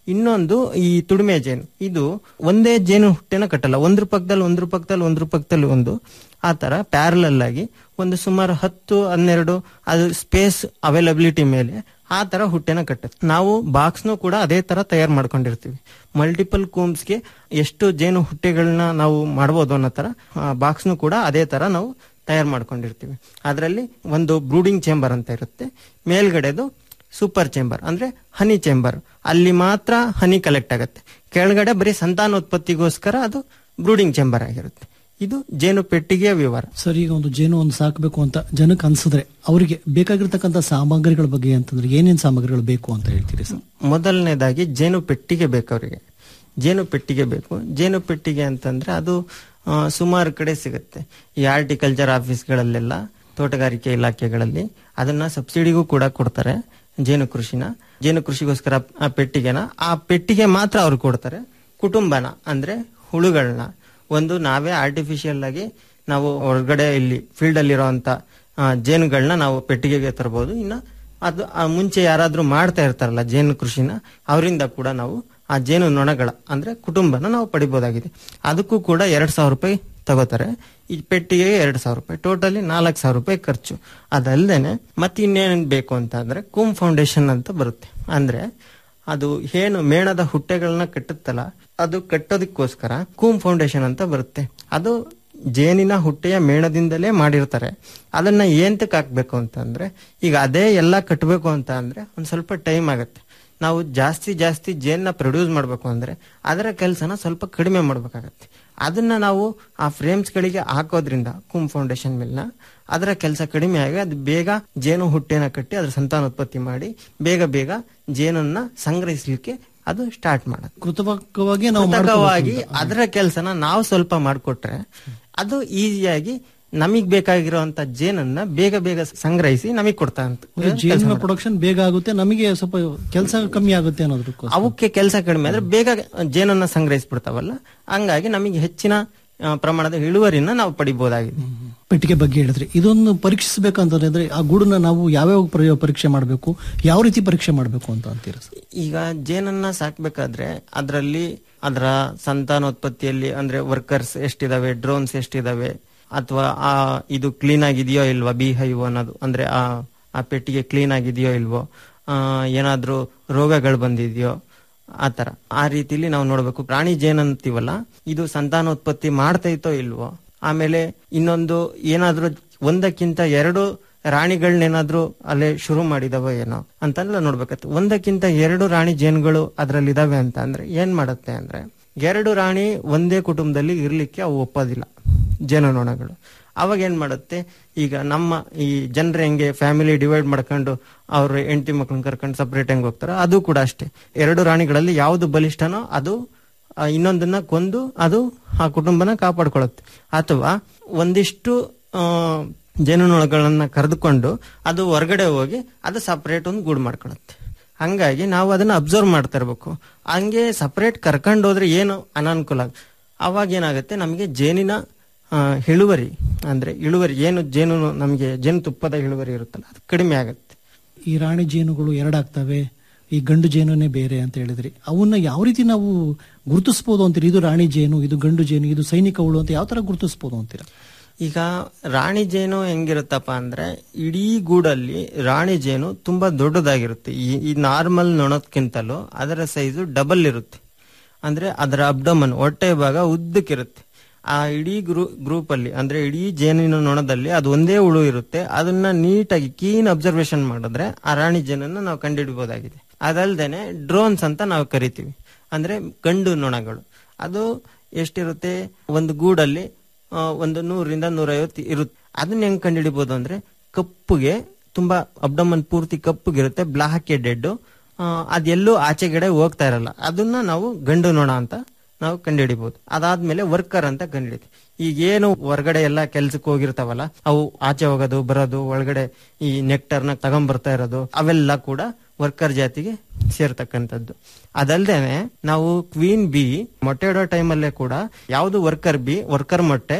[SPEAKER 16] ಇನ್ನೊಂದು ಈ ತುಡಿಮೆ ಜೇನು ಇದು ಒಂದೇ ಜೇನು ಹುಟ್ಟೆನ ಕಟ್ಟಲ್ಲ ಒಂದ್ರ ಪಕ್ಕದಲ್ಲಿ ಒಂದ್ರ ಪಕ್ಕದಲ್ಲಿ ಒಂದ್ರ ಪಕ್ಕದಲ್ಲಿ ಒಂದು ಆ ತರ ಪ್ಯಾರಲಲ್ ಆಗಿ ಒಂದು ಸುಮಾರು ಹತ್ತು ಹನ್ನೆರಡು ಅದು ಸ್ಪೇಸ್ ಅವೈಲಬಿಲಿಟಿ ಮೇಲೆ ಆ ತರ ಹುಟ್ಟೆನ ಕಟ್ಟುತ್ತೆ ನಾವು ಬಾಕ್ಸ್ನು ಕೂಡ ಅದೇ ತರ ತಯಾರು ಮಾಡ್ಕೊಂಡಿರ್ತೀವಿ ಮಲ್ಟಿಪಲ್ ಕೂಮ್ಸ್ಗೆ ಎಷ್ಟು ಜೇನು ಹುಟ್ಟೆಗಳನ್ನ ನಾವು ಮಾಡ್ಬೋದು ಅನ್ನೋ ತರ ಬಾಕ್ಸ್ನು ಕೂಡ ಅದೇ ತರ ನಾವು ತಯಾರು ಮಾಡ್ಕೊಂಡಿರ್ತೀವಿ ಅದರಲ್ಲಿ ಒಂದು ಬ್ರೂಡಿಂಗ್ ಚೇಂಬರ್ ಅಂತ ಇರುತ್ತೆ ಮೇಲ್ಗಡೆದು ಸೂಪರ್ ಚೇಂಬರ್ ಅಂದ್ರೆ ಹನಿ ಚೇಂಬರ್ ಅಲ್ಲಿ ಮಾತ್ರ ಹನಿ ಕಲೆಕ್ಟ್ ಆಗುತ್ತೆ ಕೆಳಗಡೆ ಬರೀ ಸಂತಾನೋತ್ಪತ್ತಿಗೋಸ್ಕರ ಅದು ಬ್ರೂಡಿಂಗ್ ಚೇಂಬರ್ ಆಗಿರುತ್ತೆ ಇದು ಜೇನು ಪೆಟ್ಟಿಗೆಯ ವಿವರ
[SPEAKER 15] ಸರ್ ಈಗ ಒಂದು ಜೇನು ಒಂದು ಸಾಕಬೇಕು ಅಂತ ಜನಕ್ಕೆ ಅನ್ಸಿದ್ರೆ ಅವರಿಗೆ ಬೇಕಾಗಿರ್ತಕ್ಕಂಥ ಸಾಮಗ್ರಿಗಳ ಬಗ್ಗೆ ಅಂತಂದ್ರೆ ಏನೇನ್ ಸಾಮಗ್ರಿಗಳು ಬೇಕು ಅಂತ ಹೇಳ್ತೀರಿ ಸರ್
[SPEAKER 16] ಮೊದಲನೇದಾಗಿ ಜೇನು ಪೆಟ್ಟಿಗೆ ಬೇಕು ಅವರಿಗೆ ಜೇನು ಪೆಟ್ಟಿಗೆ ಬೇಕು ಜೇನು ಪೆಟ್ಟಿಗೆ ಅಂತಂದ್ರೆ ಅದು ಆ, ಸುಮಾರು ಕಡೆ ಸಿಗುತ್ತೆ ಈ ಆರ್ಟಿಕಲ್ಚರ್ ಆಫೀಸ್ಗಳಲ್ಲೆಲ್ಲ ತೋಟಗಾರಿಕೆ ಇಲಾಖೆಗಳಲ್ಲಿ ಅದನ್ನ ಸಬ್ಸಿಡಿಗೂ ಕೂಡ ಕೊಡ್ತಾರೆ ಜೇನು ಕೃಷಿನ ಜೇನು ಕೃಷಿಗೋಸ್ಕರ ಆ ಪೆಟ್ಟಿಗೆನ ಆ ಪೆಟ್ಟಿಗೆ ಮಾತ್ರ ಅವ್ರು ಕೊಡ್ತಾರೆ ಕುಟುಂಬನ ಅಂದ್ರೆ ಹುಳುಗಳನ್ನ ಒಂದು ನಾವೇ ಆರ್ಟಿಫಿಷಿಯಲ್ ಆಗಿ ನಾವು ಹೊರಗಡೆ ಇಲ್ಲಿ ಫೀಲ್ಡ್ ಅಲ್ಲಿರುವಂತ ಜೇನುಗಳನ್ನ ನಾವು ಪೆಟ್ಟಿಗೆಗೆ ತರಬಹುದು ಇನ್ನ ಅದು ಆ ಮುಂಚೆ ಯಾರಾದ್ರೂ ಮಾಡ್ತಾ ಇರ್ತಾರಲ್ಲ ಜೇನು ಕೃಷಿನ ಅವರಿಂದ ಕೂಡ ನಾವು ಆ ಜೇನು ನೊಣಗಳ ಅಂದ್ರೆ ಕುಟುಂಬನ ನಾವು ಪಡಿಬಹುದಾಗಿದೆ ಅದಕ್ಕೂ ಕೂಡ ಎರಡ್ ಸಾವಿರ ರೂಪಾಯಿ ತಗೋತಾರೆ ಈ ಪೆಟ್ಟಿಗೆಗೆ ಎರಡ್ ಸಾವಿರ ರೂಪಾಯಿ ಟೋಟಲಿ ನಾಲ್ಕು ಸಾವಿರ ರೂಪಾಯಿ ಖರ್ಚು ಅದಲ್ದೇನೆ ಮತ್ತೆ ಇನ್ನೇನ್ ಬೇಕು ಅಂತ ಅಂದ್ರೆ ಕೂಮ್ ಫೌಂಡೇಶನ್ ಅಂತ ಬರುತ್ತೆ ಅಂದ್ರೆ ಅದು ಏನು ಮೇಣದ ಹುಟ್ಟೆಗಳನ್ನ ಕಟ್ಟುತ್ತಲ್ಲ ಅದು ಕಟ್ಟೋದಕ್ಕೋಸ್ಕರ ಕೂಮ್ ಫೌಂಡೇಶನ್ ಅಂತ ಬರುತ್ತೆ ಅದು ಜೇನಿನ ಹುಟ್ಟೆಯ ಮೇಣದಿಂದಲೇ ಮಾಡಿರ್ತಾರೆ ಅದನ್ನ ಏಂತಕ್ಕೆ ಹಾಕ್ಬೇಕು ಅಂತಂದ್ರೆ ಈಗ ಅದೇ ಎಲ್ಲ ಕಟ್ಟಬೇಕು ಅಂತ ಅಂದ್ರೆ ಒಂದ್ ಸ್ವಲ್ಪ ಟೈಮ್ ಆಗುತ್ತೆ ನಾವು ಜಾಸ್ತಿ ಜಾಸ್ತಿ ಜೇನ್ನ ಪ್ರೊಡ್ಯೂಸ್ ಮಾಡಬೇಕು ಅಂದ್ರೆ ಅದರ ಕೆಲಸನ ಸ್ವಲ್ಪ ಕಡಿಮೆ ಮಾಡ್ಬೇಕಾಗತ್ತೆ ಅದನ್ನ ನಾವು ಆ ಫ್ರೇಮ್ಸ್ ಗಳಿಗೆ ಹಾಕೋದ್ರಿಂದ ಕುಮ್ ಫೌಂಡೇಶನ್ ಮೇಲ್ನ ಅದರ ಕೆಲಸ ಕಡಿಮೆ ಆಗಿ ಅದು ಬೇಗ ಜೇನು ಹುಟ್ಟೆನ ಕಟ್ಟಿ ಅದ್ರ ಸಂತಾನೋತ್ಪತ್ತಿ ಮಾಡಿ ಬೇಗ ಬೇಗ ಜೇನನ್ನ ಸಂಗ್ರಹಿಸ್ಲಿಕ್ಕೆ ಅದು ಸ್ಟಾರ್ಟ್ ಮಾಡುತ್ತೆ
[SPEAKER 15] ಕೃತಕವಾಗಿ ನಾವು
[SPEAKER 16] ಕೃತಕವಾಗಿ
[SPEAKER 15] ಮಾಡ್ಕೋಬೇಕು ಅಂತ.
[SPEAKER 16] ಅದರ ಕೆಲಸನ ನಾವು ಸ್ವಲ್ಪ ಮಾಡಿಕೊಟ್ರೆ ಅದು ಈಸಿಯಾಗಿ ನಮಗ್ ಬೇಕಾಗಿರುವಂತ ಜೇನನ್ನ ಬೇಗ ಬೇಗ ಸಂಗ್ರಹಿಸಿ ನಮಗ್ ಕೊಡ್ತಾ ಅಂತ
[SPEAKER 15] ಒಂದು ಜೇನಿನ ಪ್ರೊಡಕ್ಷನ್ ಬೇಗ ಆಗುತ್ತೆ ನಮಗೆ ಸ್ವಲ್ಪ ಕೆಲಸ ಕಮ್ಮಿ ಆಗುತ್ತೆ ಅನ್ನೋದಕ್ಕೋಸ್ಕರ
[SPEAKER 16] ಅವಕ್ಕೆ ಕೆಲಸ ಕಡಿಮೆ ಆದ್ರೆ ಬೇಗ ಜೇನನ್ನ ಸಂಗ್ರಹಿಸ್ಬಿಡ್ತಾವಲ್ಲ ಹಂಗಾಗಿ ನಮಗೆ ಹೆಚ್ಚಿನ ಆ, ಪ್ರಮಾಣದ ಇಳುವರಿನ ನಾವು ಪಡಿಬಹುದಾಗಿದೆ
[SPEAKER 15] ಪೆಟ್ಟಿಗೆ ಬಗ್ಗೆ ಹೇಳಿದ್ರಿ ಇದೊಂದು ಪರೀಕ್ಷಿಸಬೇಕಂತಂದ್ರೆ ಆ ಗೂಡನ್ನ ನಾವು ಯಾವ್ಯಾವ ಪ್ರಯೋಗ ಪರೀಕ್ಷೆ ಮಾಡಬೇಕು ಯಾವ ರೀತಿ ಪರೀಕ್ಷೆ ಮಾಡಬೇಕು ಅಂತ ಅಂತೀರಾ ಸರ್
[SPEAKER 16] ಈಗ ಜೇನನ್ನ ಸಾಕ್ಬೇಕಾದ್ರೆ ಅದರಲ್ಲಿ ಅದರ ಸಂತಾನೋತ್ಪತ್ತಿಯಲ್ಲಿ ಅಂದ್ರೆ ವರ್ಕರ್ಸ್ ಎಷ್ಟಿದಾವೆ ಡ್ರೋನ್ಸ್ ಎಷ್ಟಿದಾವೆ ಅಥವಾ ಆ ಇದು ಕ್ಲೀನ್ ಆಗಿದೆಯೋ ಇಲ್ವಾ ಬಿ ಹೈವ್ ಅನ್ನೋದು ಅಂದ್ರೆ ಆ ಆ ಪೆಟ್ಟಿಗೆ ಕ್ಲೀನ್ ಆಗಿದೆಯೋ ಇಲ್ವೋ ಆ, ಏನಾದ್ರೂ ರೋಗಗಳು ಬಂದಿದೆಯೋ ಆ ತರ ಆ ರೀತಿಲಿ ನಾವು ನೋಡ್ಬೇಕು ಪ್ರಾಣಿ ಜೇನಂತೀವಲ್ಲ ಇದು ಸಂತಾನೋತ್ಪತ್ತಿ ಮಾಡ್ತೈತೋ ಇಲ್ವೋ ಆಮೇಲೆ ಇನ್ನೊಂದು ಏನಾದ್ರೂ ಒಂದಕ್ಕಿಂತ ಎರಡು ರಾಣಿಗಳನ್ನೇನಾದ್ರೂ ಅಲ್ಲೇ ಶುರು ಮಾಡಿದವೋ ಏನೋ ಅಂತೆಲ್ಲ ನೋಡ್ಬೇಕತ್ತೆ ಒಂದಕ್ಕಿಂತ ಎರಡು ರಾಣಿ ಜೇನುಗಳು ಅದ್ರಲ್ಲಿ ಇದಾವೆ ಅಂತ ಅಂದ್ರೆ ಏನ್ ಮಾಡುತ್ತೆ ಅಂದ್ರೆ ಎರಡು ರಾಣಿ ಒಂದೇ ಕುಟುಂಬದಲ್ಲಿ ಇರ್ಲಿಕ್ಕೆ ಅವು ಒಪ್ಪೋದಿಲ್ಲ ಜೇನುನೊಣಗಳು ಅವಾಗ ಏನ್ ಮಾಡುತ್ತೆ ಈಗ ನಮ್ಮ ಈ ಜನರು ಹೆಂಗೆ ಫ್ಯಾಮಿಲಿ ಡಿವೈಡ್ ಮಾಡ್ಕೊಂಡು ಅವ್ರ ಹೆಂಡತಿ ಮಕ್ಳನ್ನ ಕರ್ಕೊಂಡು ಸಪರೇಟ್ ಹೆಂಗ್ ಹೋಗ್ತಾರೋ ಅದು ಕೂಡ ಅಷ್ಟೇ ಎರಡು ರಾಣಿಗಳಲ್ಲಿ ಯಾವ್ದು ಬಲಿಷ್ಠನೋ ಅದು ಆ, ಇನ್ನೊಂದನ್ನ ಕೊಂದು ಅದು ಆ ಕುಟುಂಬನ ಕಾಪಾಡ್ಕೊಳ್ಳುತ್ತೆ ಅಥವಾ ಒಂದಿಷ್ಟು ಆ, ಜೇನುನೊಣಗಳನ್ನ ಕರೆದುಕೊಂಡು ಅದು ಹೊರಗಡೆ ಹೋಗಿ ಅದು ಸಪರೇಟ್ ಒಂದು ಗೂಡು ಮಾಡ್ಕೊಳ್ಳುತ್ತೆ ಹಂಗಾಗಿ ನಾವು ಅದನ್ನ ಅಬ್ಸರ್ವ್ ಮಾಡ್ತಾ ಇರ್ಬೇಕು ಹಂಗೆ ಸಪರೇಟ್ ಕರ್ಕೊಂಡು ಹೋದ್ರೆ ಏನು ಅನಾನುಕೂಲ ಆಗ್- ಅವಾಗ ಏನಾಗುತ್ತೆ ನಮಗೆ ಜೇನಿನ ಆ, ಇಳುವರಿ ಅಂದ್ರೆ ಇಳುವರಿ ಏನು ಜೇನು ನಮಗೆ ಜೇನುತುಪ್ಪದ ಇಳುವರಿ ಇರುತ್ತಲ್ಲ ಅದು ಕಡಿಮೆ ಆಗುತ್ತೆ
[SPEAKER 15] ಈ ರಾಣಿ ಜೇನುಗಳು ಎರಡಾಗ್ತವೆ ಈ ಗಂಡು ಜೇನುನೇ ಬೇರೆ ಅಂತ ಹೇಳಿದ್ರಿ ಅವನ್ನ ಯಾವ ರೀತಿ ನಾವು ಗುರುತಿಸಬಹುದು ಅಂತೀರಿ ಇದು ರಾಣಿ ಜೇನು ಇದು ಗಂಡು ಜೇನು ಇದು ಸೈನಿಕ ಹುಳು ಅಂತ ಯಾವ ತರ ಗುರುತಿಸಬಹುದು ಅಂತೀರಾ
[SPEAKER 16] ಈಗ ರಾಣಿ ಜೇನು ಹೆಂಗಿರುತ್ತಪ್ಪ ಅಂದ್ರೆ ಇಡೀ ಗೂಡಲ್ಲಿ ರಾಣಿ ಜೇನು ತುಂಬಾ ದೊಡ್ಡದಾಗಿರುತ್ತೆ ಈ ಈ ನಾರ್ಮಲ್ ನೊಣದ್ಕಿಂತಲೂ ಅದರ ಸೈಜು ಡಬಲ್ ಇರುತ್ತೆ ಅಂದ್ರೆ ಅದರ ಅಬ್ಡಮನ್ ಹೊಟ್ಟೆ ಭಾಗ ಉದ್ದಕ್ಕಿರುತ್ತೆ ಆ ಇಡೀ ಗ್ರೂ ಗ್ರೂಪ್ ಅಲ್ಲಿ ಅಂದ್ರೆ ಇಡೀ ಜೇನಿನ ನೊಣದಲ್ಲಿ ಅದು ಒಂದೇ ಹುಳು ಇರುತ್ತೆ ಅದನ್ನ ನೀಟಾಗಿ ಕೀನ್ ಅಬ್ಸರ್ವೇಷನ್ ಮಾಡಿದ್ರೆ ಆ ರಾಣಿ ಜೇನನ್ನ ನಾವು ಕಂಡುಹಿಡಬಹುದಾಗಿದೆ ಅದಲ್ದೇನೆ ಡ್ರೋನ್ಸ್ ಅಂತ ನಾವು ಕರಿತೀವಿ ಅಂದ್ರೆ ಗಂಡು ನೊಣಗಳು ಅದು ಎಷ್ಟಿರುತ್ತೆ ಒಂದು ಗೂಡಲ್ಲಿ ಆ, ಒಂದು ನೂರರಿಂದ ನೂರೈವತ್ತು ಇರುತ್ತೆ ಅದನ್ನ ಹೆಂಗ್ ಕಂಡುಹಿಡಿಬಹುದು ಅಂದ್ರೆ ಕಪ್ಪುಗೆ ತುಂಬಾ ಅಬ್ಡಮನ್ ಪೂರ್ತಿ ಕಪ್ಪುಗಿರುತ್ತೆ ಬ್ಲಾಕ್ ಹೆಡೆಡ್ ಅದೆಲ್ಲೂ ಆಚೆಗಡೆ ಹೋಗ್ತಾ ಇರಲ್ಲ ಅದನ್ನ ನಾವು ಗಂಡು ನೊಣ ಅಂತ ನಾವು ಕಂಡುಹಿಡಿಬಹುದು ಅದಾದ್ಮೇಲೆ ವರ್ಕರ್ ಅಂತ ಕಂಡುಹಿಡಿತೀವಿ ಈಗ ಏನು ಹೊರಗಡೆ ಎಲ್ಲ ಕೆಲ್ಸಕ್ಕೆ ಹೋಗಿರ್ತಾವಲ್ಲ ಅವು ಆಚೆ ಹೋಗೋದು ಬರೋದು ಒಳಗಡೆ ಈ ನೆಕ್ಟರ್ನ ತಗೊಂಡ್ಬರ್ತಾ ಇರೋದು ಅವೆಲ್ಲ ಕೂಡ ವರ್ಕರ್ ಜಾತಿಗೆ ಸೇರ್ತಕ್ಕಂಥದ್ದು ಅದಲ್ದೇನೆ ನಾವು ಕ್ವೀನ್ ಬಿ ಮೊಟ್ಟೆ ಇಡೋ ಟೈಮಲ್ಲೇ ಕೂಡ ಯಾವುದು ವರ್ಕರ್ ಬಿ ವರ್ಕರ್ ಮೊಟ್ಟೆ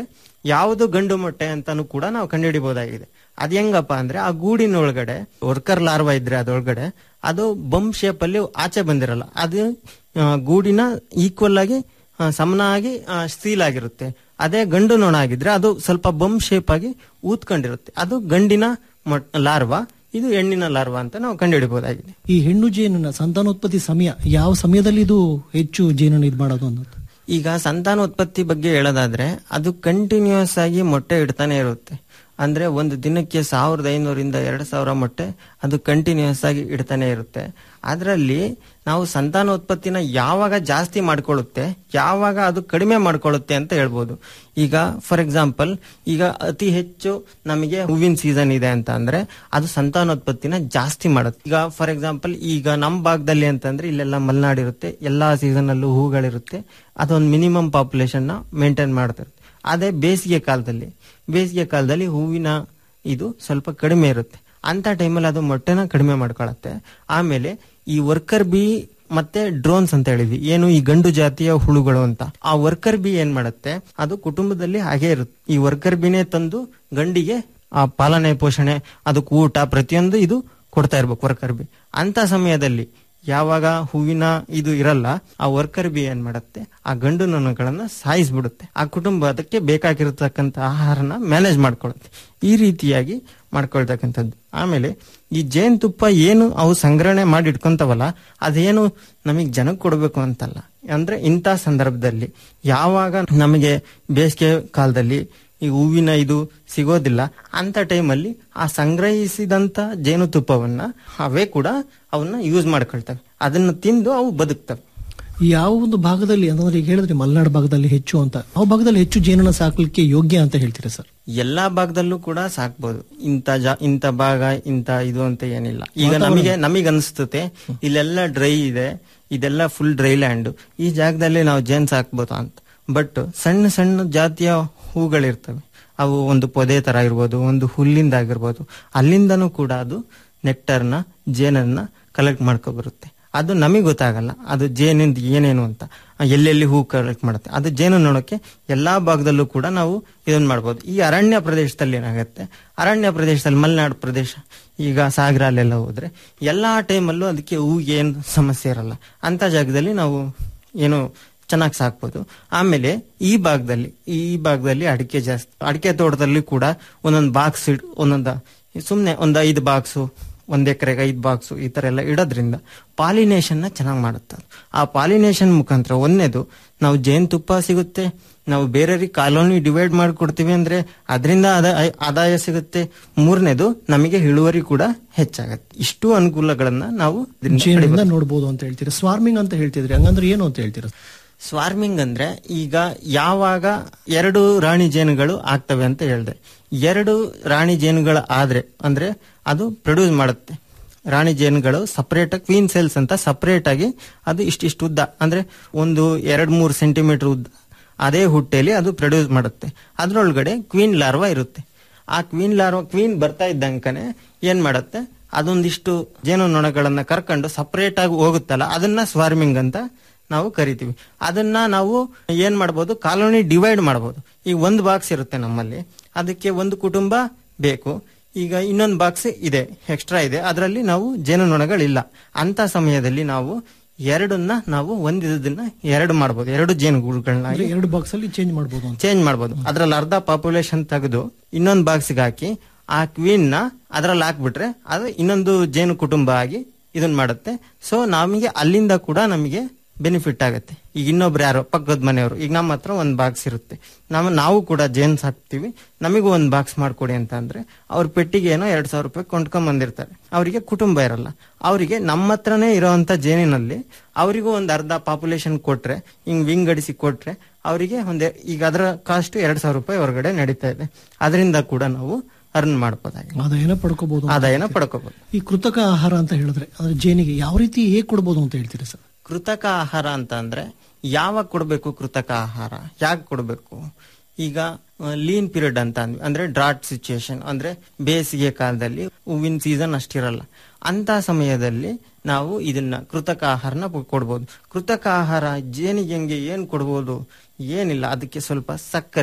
[SPEAKER 16] ಯಾವುದು ಗಂಡು ಮೊಟ್ಟೆ ಅಂತಾನು ಕೂಡ ನಾವು ಕಂಡುಹಿಡಿಬಹುದಾಗಿದೆ ಅದ್ ಹೆಂಗಪ್ಪ ಅಂದ್ರೆ ಆ ಗೂಡಿನ ಒಳಗಡೆ ವರ್ಕರ್ ಲಾರ್ವಾ ಇದ್ರೆ ಅದ್ರೊಳಗಡೆ ಅದು ಬಮ್ ಶೇಪ್ ಅಲ್ಲಿ ಆಚೆ ಬಂದಿರಲ್ಲ ಅದು ಆ, ಗೂಡಿನ ಈಕ್ವಲ್ ಆಗಿ ಆ, ಸಮನಾಗಿ ಸೀಲ್ ಆಗಿರುತ್ತೆ ಅದೇ ಗಂಡು ನೊಣ ಆಗಿದ್ರೆ ಅದು ಸ್ವಲ್ಪ ಬಮ್ ಶೇಪ್ ಆಗಿ ಊದ್ಕೊಂಡಿರುತ್ತೆ ಅದು ಗಂಡಿನ ಮೊಟ್- ಲಾರ್ವಾ ಇದು ಹೆಣ್ಣಿನ ಲಾರ್ವಾ ಅಂತ ನಾವು ಕಂಡುಹಿಡಿಬಹುದಾಗಿದೆ
[SPEAKER 15] ಈ ಹೆಣ್ಣು ಜೇನಿನ ಸಂತಾನೋತ್ಪತ್ತಿ ಸಮಯ ಯಾವ ಸಮಯದಲ್ಲಿ ಇದು ಹೆಚ್ಚು ಜೇನನ್ನು ಇದು ಮಾಡೋದು ಅನ್ನೋದು
[SPEAKER 16] ಈಗ ಸಂತಾನೋತ್ಪತ್ತಿ ಬಗ್ಗೆ ಹೇಳೋದಾದ್ರೆ ಅದು ಕಂಟಿನ್ಯೂಸ್ ಆಗಿ ಮೊಟ್ಟೆ ಇಡ್ತಾನೆ ಇರುತ್ತೆ ಅಂದ್ರೆ ಒಂದು ದಿನಕ್ಕೆ ಸಾವಿರದ ಐನೂರಿಂದ ಎರಡು ಸಾವಿರ ಮೊಟ್ಟೆ ಅದು ಕಂಟಿನ್ಯೂಸ್ ಆಗಿ ಇಡ್ತಾನೆ ಇರುತ್ತೆ ಅದರಲ್ಲಿ ನಾವು ಸಂತಾನೋತ್ಪತ್ತಿನ ಯಾವಾಗ ಜಾಸ್ತಿ ಮಾಡ್ಕೊಳ್ಳುತ್ತೆ ಯಾವಾಗ ಅದು ಕಡಿಮೆ ಮಾಡ್ಕೊಳ್ಳುತ್ತೆ ಅಂತ ಹೇಳ್ಬೋದು ಈಗ ಫಾರ್ ಎಕ್ಸಾಂಪಲ್ ಈಗ ಅತಿ ಹೆಚ್ಚು ನಮಗೆ ಹೂವಿನ ಸೀಸನ್ ಇದೆ ಅಂತ ಅಂದ್ರೆ ಅದು ಸಂತಾನೋತ್ಪತ್ತಿನ ಜಾಸ್ತಿ ಮಾಡುತ್ತೆ ಈಗ ಫಾರ್ ಎಕ್ಸಾಂಪಲ್ ಈಗ ನಮ್ಮ ಭಾಗದಲ್ಲಿ ಅಂತಂದ್ರೆ ಇಲ್ಲೆಲ್ಲ ಮಲೆನಾಡು ಇರುತ್ತೆ ಎಲ್ಲಾ ಸೀಸನ್ ಅಲ್ಲೂ ಹೂಗಳಿರುತ್ತೆ ಅದೊಂದು ಮಿನಿಮಮ್ ಪಾಪ್ಯುಲೇಷನ್ ನ ಮೇಂಟೈನ್ ಮಾಡ್ತಿರುತ್ತೆ ಅದೇ ಬೇಸಿಗೆ ಕಾಲದಲ್ಲಿ ಬೇಸಿಗೆ ಕಾಲದಲ್ಲಿ ಹೂವಿನ ಇದು ಸ್ವಲ್ಪ ಕಡಿಮೆ ಇರುತ್ತೆ ಅಂತ ಟೈಮಲ್ಲಿ ಅದು ಮೊಟ್ಟೆನ ಕಡಿಮೆ ಮಾಡ್ಕೊಳತ್ತೆ ಆಮೇಲೆ ಈ ವರ್ಕರ್ ಬಿ ಮತ್ತೆ ಡ್ರೋನ್ಸ್ ಅಂತ ಹೇಳಿದ್ವಿ ಏನು ಈ ಗಂಡು ಜಾತಿಯ ಹುಳುಗಳು ಅಂತ ಆ ವರ್ಕರ್ ಬಿ ಏನ್ ಮಾಡುತ್ತೆ ಅದು ಕುಟುಂಬದಲ್ಲಿ ಹಾಗೆ ಇರುತ್ತೆ ಈ ವರ್ಕರ್ ಬಿನೇ ತಂದು ಗಂಡಿಗೆ ಆ ಪಾಲನೆ ಪೋಷಣೆ ಅದಕ್ಕೆ ಊಟ ಪ್ರತಿಯೊಂದು ಇದು ಕೊಡ್ತಾ ಇರ್ಬೇಕು ವರ್ಕರ್ ಬಿ ಅಂತ ಸಮಯದಲ್ಲಿ ಯಾವಾಗ ಹೂವಿನ ಇದು ಇರಲ್ಲ ಆ ವರ್ಕರ್ ಬಿ ಏನ್ ಮಾಡುತ್ತೆ ಆ ಗಂಡು ನೊಣಗಳನ್ನ ಸಾಯಿಸ್ಬಿಡುತ್ತೆ ಆ ಕುಟುಂಬ ಅದಕ್ಕೆ ಬೇಕಾಗಿರತಕ್ಕಂತ ಆಹಾರನ ಮ್ಯಾನೇಜ್ ಮಾಡ್ಕೊಳ್ಳುತ್ತೆ ಈ ರೀತಿಯಾಗಿ ಮಾಡ್ಕೊಳ್ತಕ್ಕಂಥದ್ದು ಆಮೇಲೆ ಈ ಜೇನುತುಪ್ಪ ಏನು ಅವು ಸಂಗ್ರಹಣೆ ಮಾಡಿ ಇಟ್ಕೊಂತವಲ್ಲ ಅದೇನು ನಮಗೆ ಜನಕ್ಕೆ ಕೊಡಬೇಕು ಅಂತಲ್ಲ ಅಂದ್ರೆ ಇಂಥ ಸಂದರ್ಭದಲ್ಲಿ ಯಾವಾಗ ನಮಗೆ ಬೇಸಿಗೆ ಕಾಲದಲ್ಲಿ ಈ ಹೂವಿನ ಇದು ಸಿಗೋದಿಲ್ಲ ಅಂತ ಟೈಮಲ್ಲಿ ಆ ಸಂಗ್ರಹಿಸಿದಂತ ಜೇನುತುಪ್ಪವನ್ನ ಅವೇ ಕೂಡ ಅವನ್ನ ಯೂಸ್ ಮಾಡ್ಕೊಳ್ತವೆ ಅದನ್ನ ತಿಂದು ಅವು ಬದುಕ್ತವೆ
[SPEAKER 15] ಯಾವ ಒಂದು ಭಾಗದಲ್ಲಿ ಅಂದ್ರೆ ಈಗ ಹೇಳಿದ್ರೆ ಮಲೆನಾಡು ಭಾಗದಲ್ಲಿ ಹೆಚ್ಚು ಅಂತ ಯಾವ ಭಾಗದಲ್ಲಿ ಹೆಚ್ಚು ಜೇನನ್ನ ಸಾಕಲಿಕ್ಕೆ ಯೋಗ್ಯ ಅಂತ ಹೇಳ್ತೀರಾ ಸರ್
[SPEAKER 16] ಎಲ್ಲಾ ಭಾಗದಲ್ಲೂ ಕೂಡ ಸಾಕ್ಬೋದು ಇಂಥ ಜಾ ಇಂಥ ಭಾಗ ಇಂಥ ಇದು ಅಂತ ಏನಿಲ್ಲ ಈಗ
[SPEAKER 15] ವಾತಾವರಣ.
[SPEAKER 16] ನಮಗೆ ನಮಗೆ ಅನಿಸ್ತತೆ ಇಲ್ಲೆಲ್ಲ ಡ್ರೈ ಇದೆ ಇದೆಲ್ಲ ಫುಲ್ ಡ್ರೈ ಲ್ಯಾಂಡ್ ಈ ಜಾಗದಲ್ಲಿ ನಾವು ಜೇನ್ ಸಾಕ್ಬೋದು ಅಂತ ಬಟ್ ಸಣ್ಣ ಸಣ್ಣ ಜಾತಿಯ ಹೂಗಳಿರ್ತವೆ ಅವು ಒಂದು ಪೊದೆ ತರ ಇರ್ಬೋದು ಒಂದು ಹುಲ್ಲಿಂದ ಆಗಿರ್ಬೋದು ಅಲ್ಲಿಂದನೂ ಕೂಡ ಅದು ನೆಕ್ಟರ್ನ ಜೇನನ್ನ ಕಲೆಕ್ಟ್ ಮಾಡ್ಕೊ ಬರುತ್ತೆ ಅದು ನಮಗೆ ಗೊತ್ತಾಗಲ್ಲ ಅದು ಜೇನಿಂದ ಏನೇನು ಅಂತ ಎಲ್ಲೆಲ್ಲಿ ಹೂ ಕಲೆಕ್ಟ್ ಮಾಡುತ್ತೆ ಅದು ಜೇನು ನೋಡೋಕೆ ಎಲ್ಲಾ ಭಾಗದಲ್ಲೂ ಕೂಡ ನಾವು ಇದನ್ನ ಮಾಡ್ಬೋದು ಈ ಅರಣ್ಯ ಪ್ರದೇಶದಲ್ಲಿ ಏನಾಗುತ್ತೆ ಅರಣ್ಯ ಪ್ರದೇಶದಲ್ಲಿ ಮಲೆನಾಡು ಪ್ರದೇಶ ಈಗ ಸಾಗರ ಅಲ್ಲೆಲ್ಲ ಹೋದ್ರೆ ಎಲ್ಲಾ ಟೈಮಲ್ಲೂ ಅದಕ್ಕೆ ಹೂಗೆ ಏನು ಸಮಸ್ಯೆ ಇರಲ್ಲ ಅಂತ ಜಾಗದಲ್ಲಿ ನಾವು ಏನು ಚೆನ್ನಾಗಿ ಸಾಕ್ಬೋದು ಆಮೇಲೆ ಈ ಭಾಗದಲ್ಲಿ ಈ ಭಾಗದಲ್ಲಿ ಅಡಿಕೆ ಜಾಸ್ತಿ ಅಡಿಕೆ ತೋಟದಲ್ಲಿ ಕೂಡ ಒಂದೊಂದು ಬಾಕ್ಸ್ ಇಡ್ ಒಂದೊಂದು ಸುಮ್ಮನೆ ಒಂದು ಐದು ಬಾಕ್ಸು ಒಂದ್ ಎಕರೆಗೆ ಐದು ಬಾಕ್ಸು ಈ ತರ ಎಲ್ಲ ಇಡೋದ್ರಿಂದ ಪಾಲಿನೇಷನ್ ನ ಚೆನ್ನಾಗಿ ಮಾಡುತ್ತೆ ಅದು. ಆ ಪಾಲಿನೇಷನ್ ಮುಖಾಂತರ ಒಂದನೇದು ನಾವು ಜೇನುತುಪ್ಪ ಸಿಗುತ್ತೆ ನಾವು ಬೇರೆಯವ್ರಿಗೆ ಕಾಲೋನಿ ಡಿವೈಡ್ ಮಾಡಿಕೊಡ್ತೀವಿ ಅಂದ್ರೆ ಅದರಿಂದ ಆದಾಯ ಆದಾಯ ಸಿಗುತ್ತೆ ಮೂರನೇದು ನಮಗೆ ಇಳುವರಿ ಕೂಡ ಹೆಚ್ಚಾಗತ್ತೆ ಇಷ್ಟು ಅನುಕೂಲಗಳನ್ನ ನಾವು ಇದರಿಂದ
[SPEAKER 15] ಜೇನಿಂದ
[SPEAKER 16] ಪಡಿಬೋದು.
[SPEAKER 15] ನೋಡ್ಬೋದು ಅಂತ ಹೇಳ್ತೀರಾ ಸ್ವಾರ್ಮಿಂಗ್ ಅಂತ ಹೇಳ್ತಿದ್ರಿ ಹಂಗಂದ್ರೆ ಏನು ಅಂತ ಹೇಳ್ತೀರಾ
[SPEAKER 16] ಸ್ವಾರ್ಮಿಂಗ್ ಅಂದ್ರೆ ಈಗ ಯಾವಾಗ ಎರಡು ರಾಣಿ ಜೇನುಗಳು ಆಗ್ತವೆ ಅಂತ ಹೇಳಿದೆ ಎರಡು ರಾಣಿ ಜೇನುಗಳು ಆದ್ರೆ ಅಂದ್ರೆ ಅದು ಪ್ರೊಡ್ಯೂಸ್ ಮಾಡುತ್ತೆ ರಾಣಿ ಜೇನುಗಳು ಸಪರೇಟ್ ಕ್ವೀನ್ ಸೆಲ್ಸ್ ಅಂತ ಸಪರೇಟ್ ಆಗಿ ಅದು ಇಷ್ಟಿಷ್ಟು ಉದ್ದ ಅಂದ್ರೆ ಒಂದು ಎರಡ್ ಮೂರು ಸೆಂಟಿಮೀಟರ್ ಉದ್ದ ಅದೇ ಹುಟ್ಟೆಯಲ್ಲಿ ಅದು ಪ್ರೊಡ್ಯೂಸ್ ಮಾಡುತ್ತೆ ಅದ್ರೊಳಗಡೆ ಕ್ವೀನ್ ಲಾರ್ವಾ ಇರುತ್ತೆ ಆ ಕ್ವೀನ್ ಲಾರ್ವಾ ಕ್ವೀನ್ ಬರ್ತಾ ಇದ್ದಂಕನೆ ಏನ್ ಮಾಡುತ್ತೆ ಅದೊಂದಿಷ್ಟು ಜೇನು ನೊಣಗಳನ್ನ ಕರ್ಕೊಂಡು ಸಪರೇಟ್ ಆಗಿ ಹೋಗುತ್ತಲ್ಲ ಅದನ್ನ ಸ್ವಾರ್ಮಿಂಗ್ ಅಂತ ನಾವು ಕರಿತೀವಿ ಅದನ್ನ ನಾವು ಏನ್ ಮಾಡ್ಬೋದು ಕಾಲೋನಿ ಡಿವೈಡ್ ಮಾಡ್ಬೋದು ಈಗ ಒಂದು ಬಾಕ್ಸ್ ಇರುತ್ತೆ ನಮ್ಮಲ್ಲಿ ಅದಕ್ಕೆ ಒಂದು ಕುಟುಂಬ ಬೇಕು ಈಗ ಇನ್ನೊಂದು ಬಾಕ್ಸ್ ಇದೆ ಎಕ್ಸ್ಟ್ರಾ ಇದೆ ಅದರಲ್ಲಿ ನಾವು ಜೇನುನೊಣಗಳಿಲ್ಲ ಅಂತ ಸಮಯದಲ್ಲಿ ನಾವು ಎರಡನ್ನ ನಾವು ಒಂದಿದ್ದನ್ನ ಎರಡು ಮಾಡ್ಬೋದು ಎರಡು ಜೇನುಗೂಡುಗಳನ್ನ
[SPEAKER 15] ಅಂದ್ರೆ ಎರಡು ಬಾಕ್ಸ್ ಅಲ್ಲಿ ಚೇಂಜ್ ಮಾಡ್ಬೋದು ಅಂತ
[SPEAKER 16] ಚೇಂಜ್ ಮಾಡ್ಬೋದು ಅದ್ರಲ್ಲಿ ಅರ್ಧ ಪಾಪ್ಯುಲೇಷನ್ ತೆಗೆದು ಇನ್ನೊಂದು ಬಾಕ್ಸ್ಗೆ ಹಾಕಿ ಆ ಕ್ವೀನ್ ನ ಅದ್ರಲ್ಲಿ ಹಾಕ್ಬಿಟ್ರೆ ಅದು ಇನ್ನೊಂದು ಜೇನು ಕುಟುಂಬ ಆಗಿ ಇದನ್ನ ಮಾಡುತ್ತೆ ಸೊ ನಮಗೆ ಅಲ್ಲಿಂದ ಕೂಡ ನಮಗೆ ಬೆನಿಫಿಟ್ ಆಗುತ್ತೆ ಈಗ ಇನ್ನೊಬ್ರು ಯಾರೋ ಪಕ್ಕದ ಮನೆಯವರು ಈಗ ನಮ್ಮ ಹತ್ರ ಒಂದು ಬಾಕ್ಸ್ ಇರುತ್ತೆ ನಮ್ಮ ನಾವು ಕೂಡ ಜೇನ್ ಹಾಕ್ತಿವಿ ನಮಗೂ ಒಂದು ಬಾಕ್ಸ್ ಮಾಡ್ಕೊಡಿ ಅಂತ ಅಂದ್ರೆ ಅವ್ರ ಪೆಟ್ಟಿಗೆ ಏನೋ ಎರಡ್ ಸಾವಿರ ರೂಪಾಯಿ ಕೊಂಡ್ಕೊಂಡ್ ಬಂದಿರ್ತಾರೆ ಅವರಿಗೆ ಕುಟುಂಬ ಇರಲ್ಲ ಅವರಿಗೆ ನಮ್ಮ ಹತ್ರನೇ ಇರೋಂತ ಜೇನಿನಲ್ಲಿ ಅವರಿಗೂ ಒಂದು ಅರ್ಧ ಪಾಪ್ಯುಲೇಷನ್ ಕೊಟ್ರೆ ಹಿಂಗ್ ವಿಂಗಡಿಸಿ ಕೊಟ್ರೆ ಅವರಿಗೆ ಒಂದೇ ಈಗ ಅದರ ಕಾಸ್ಟ್ ಎರಡ್ ಸಾವಿರ ರೂಪಾಯಿ ಹೊರಗಡೆ ನಡೀತಾ ಇದೆ ಅದರಿಂದ ಕೂಡ ನಾವು ಅರ್ನ್ ಮಾಡ್ಬೋದಾಗಿದೆ
[SPEAKER 15] ಆದಾಯನ ಪಡ್ಕೋಬಹುದು ಅಂತ
[SPEAKER 16] ಆದಾಯನ
[SPEAKER 15] ಹೇಳ್ತೀರಾ.
[SPEAKER 16] ಪಡ್ಕೋಬಹುದು
[SPEAKER 15] ಈ ಕೃತಕ ಆಹಾರ ಅಂತ ಹೇಳಿದ್ರೆ ಅಂದ್ರೆ ಜೇನಿಗೆ ಯಾವ ರೀತಿ ಹೇಗ್ ಕೊಡ್ಬೋದು ಅಂತ ಹೇಳ್ತೀರಾ ಸರ್
[SPEAKER 16] ಕೃತಕ ಆಹಾರ ಅಂತ ಅಂದ್ರೆ ಯಾವಾಗ ಕೊಡಬೇಕು ಕೃತಕ ಆಹಾರ ಯಾಕೆ ಕೊಡಬೇಕು ಈಗ ಲೀನ್ ಪೀರಿಯಡ್ ಅಂತ ಅಂದ್ವಿ ಅಂದ್ರೆ ಡ್ರಾಟ್ ಸಿಚುಯೇಷನ್ ಅಂದ್ರೆ ಬೇಸಿಗೆ ಕಾಲದಲ್ಲಿ ಹೂವಿನ ಸೀಸನ್ ಅಷ್ಟಿರಲ್ಲ ಅಂತ ಸಮಯದಲ್ಲಿ ನಾವು ಇದನ್ನ ಕೃತಕ ಆಹಾರನ ಕೊಡ್ಬೋದು ಕೃತಕ ಆಹಾರ ಜೇನಿಗೆ ಹೆಂಗೆ ಏನ್ ಕೊಡ್ಬೋದು ಏನಿಲ್ಲ ಅದಕ್ಕೆ ಸ್ವಲ್ಪ ಸಕ್ಕರೆ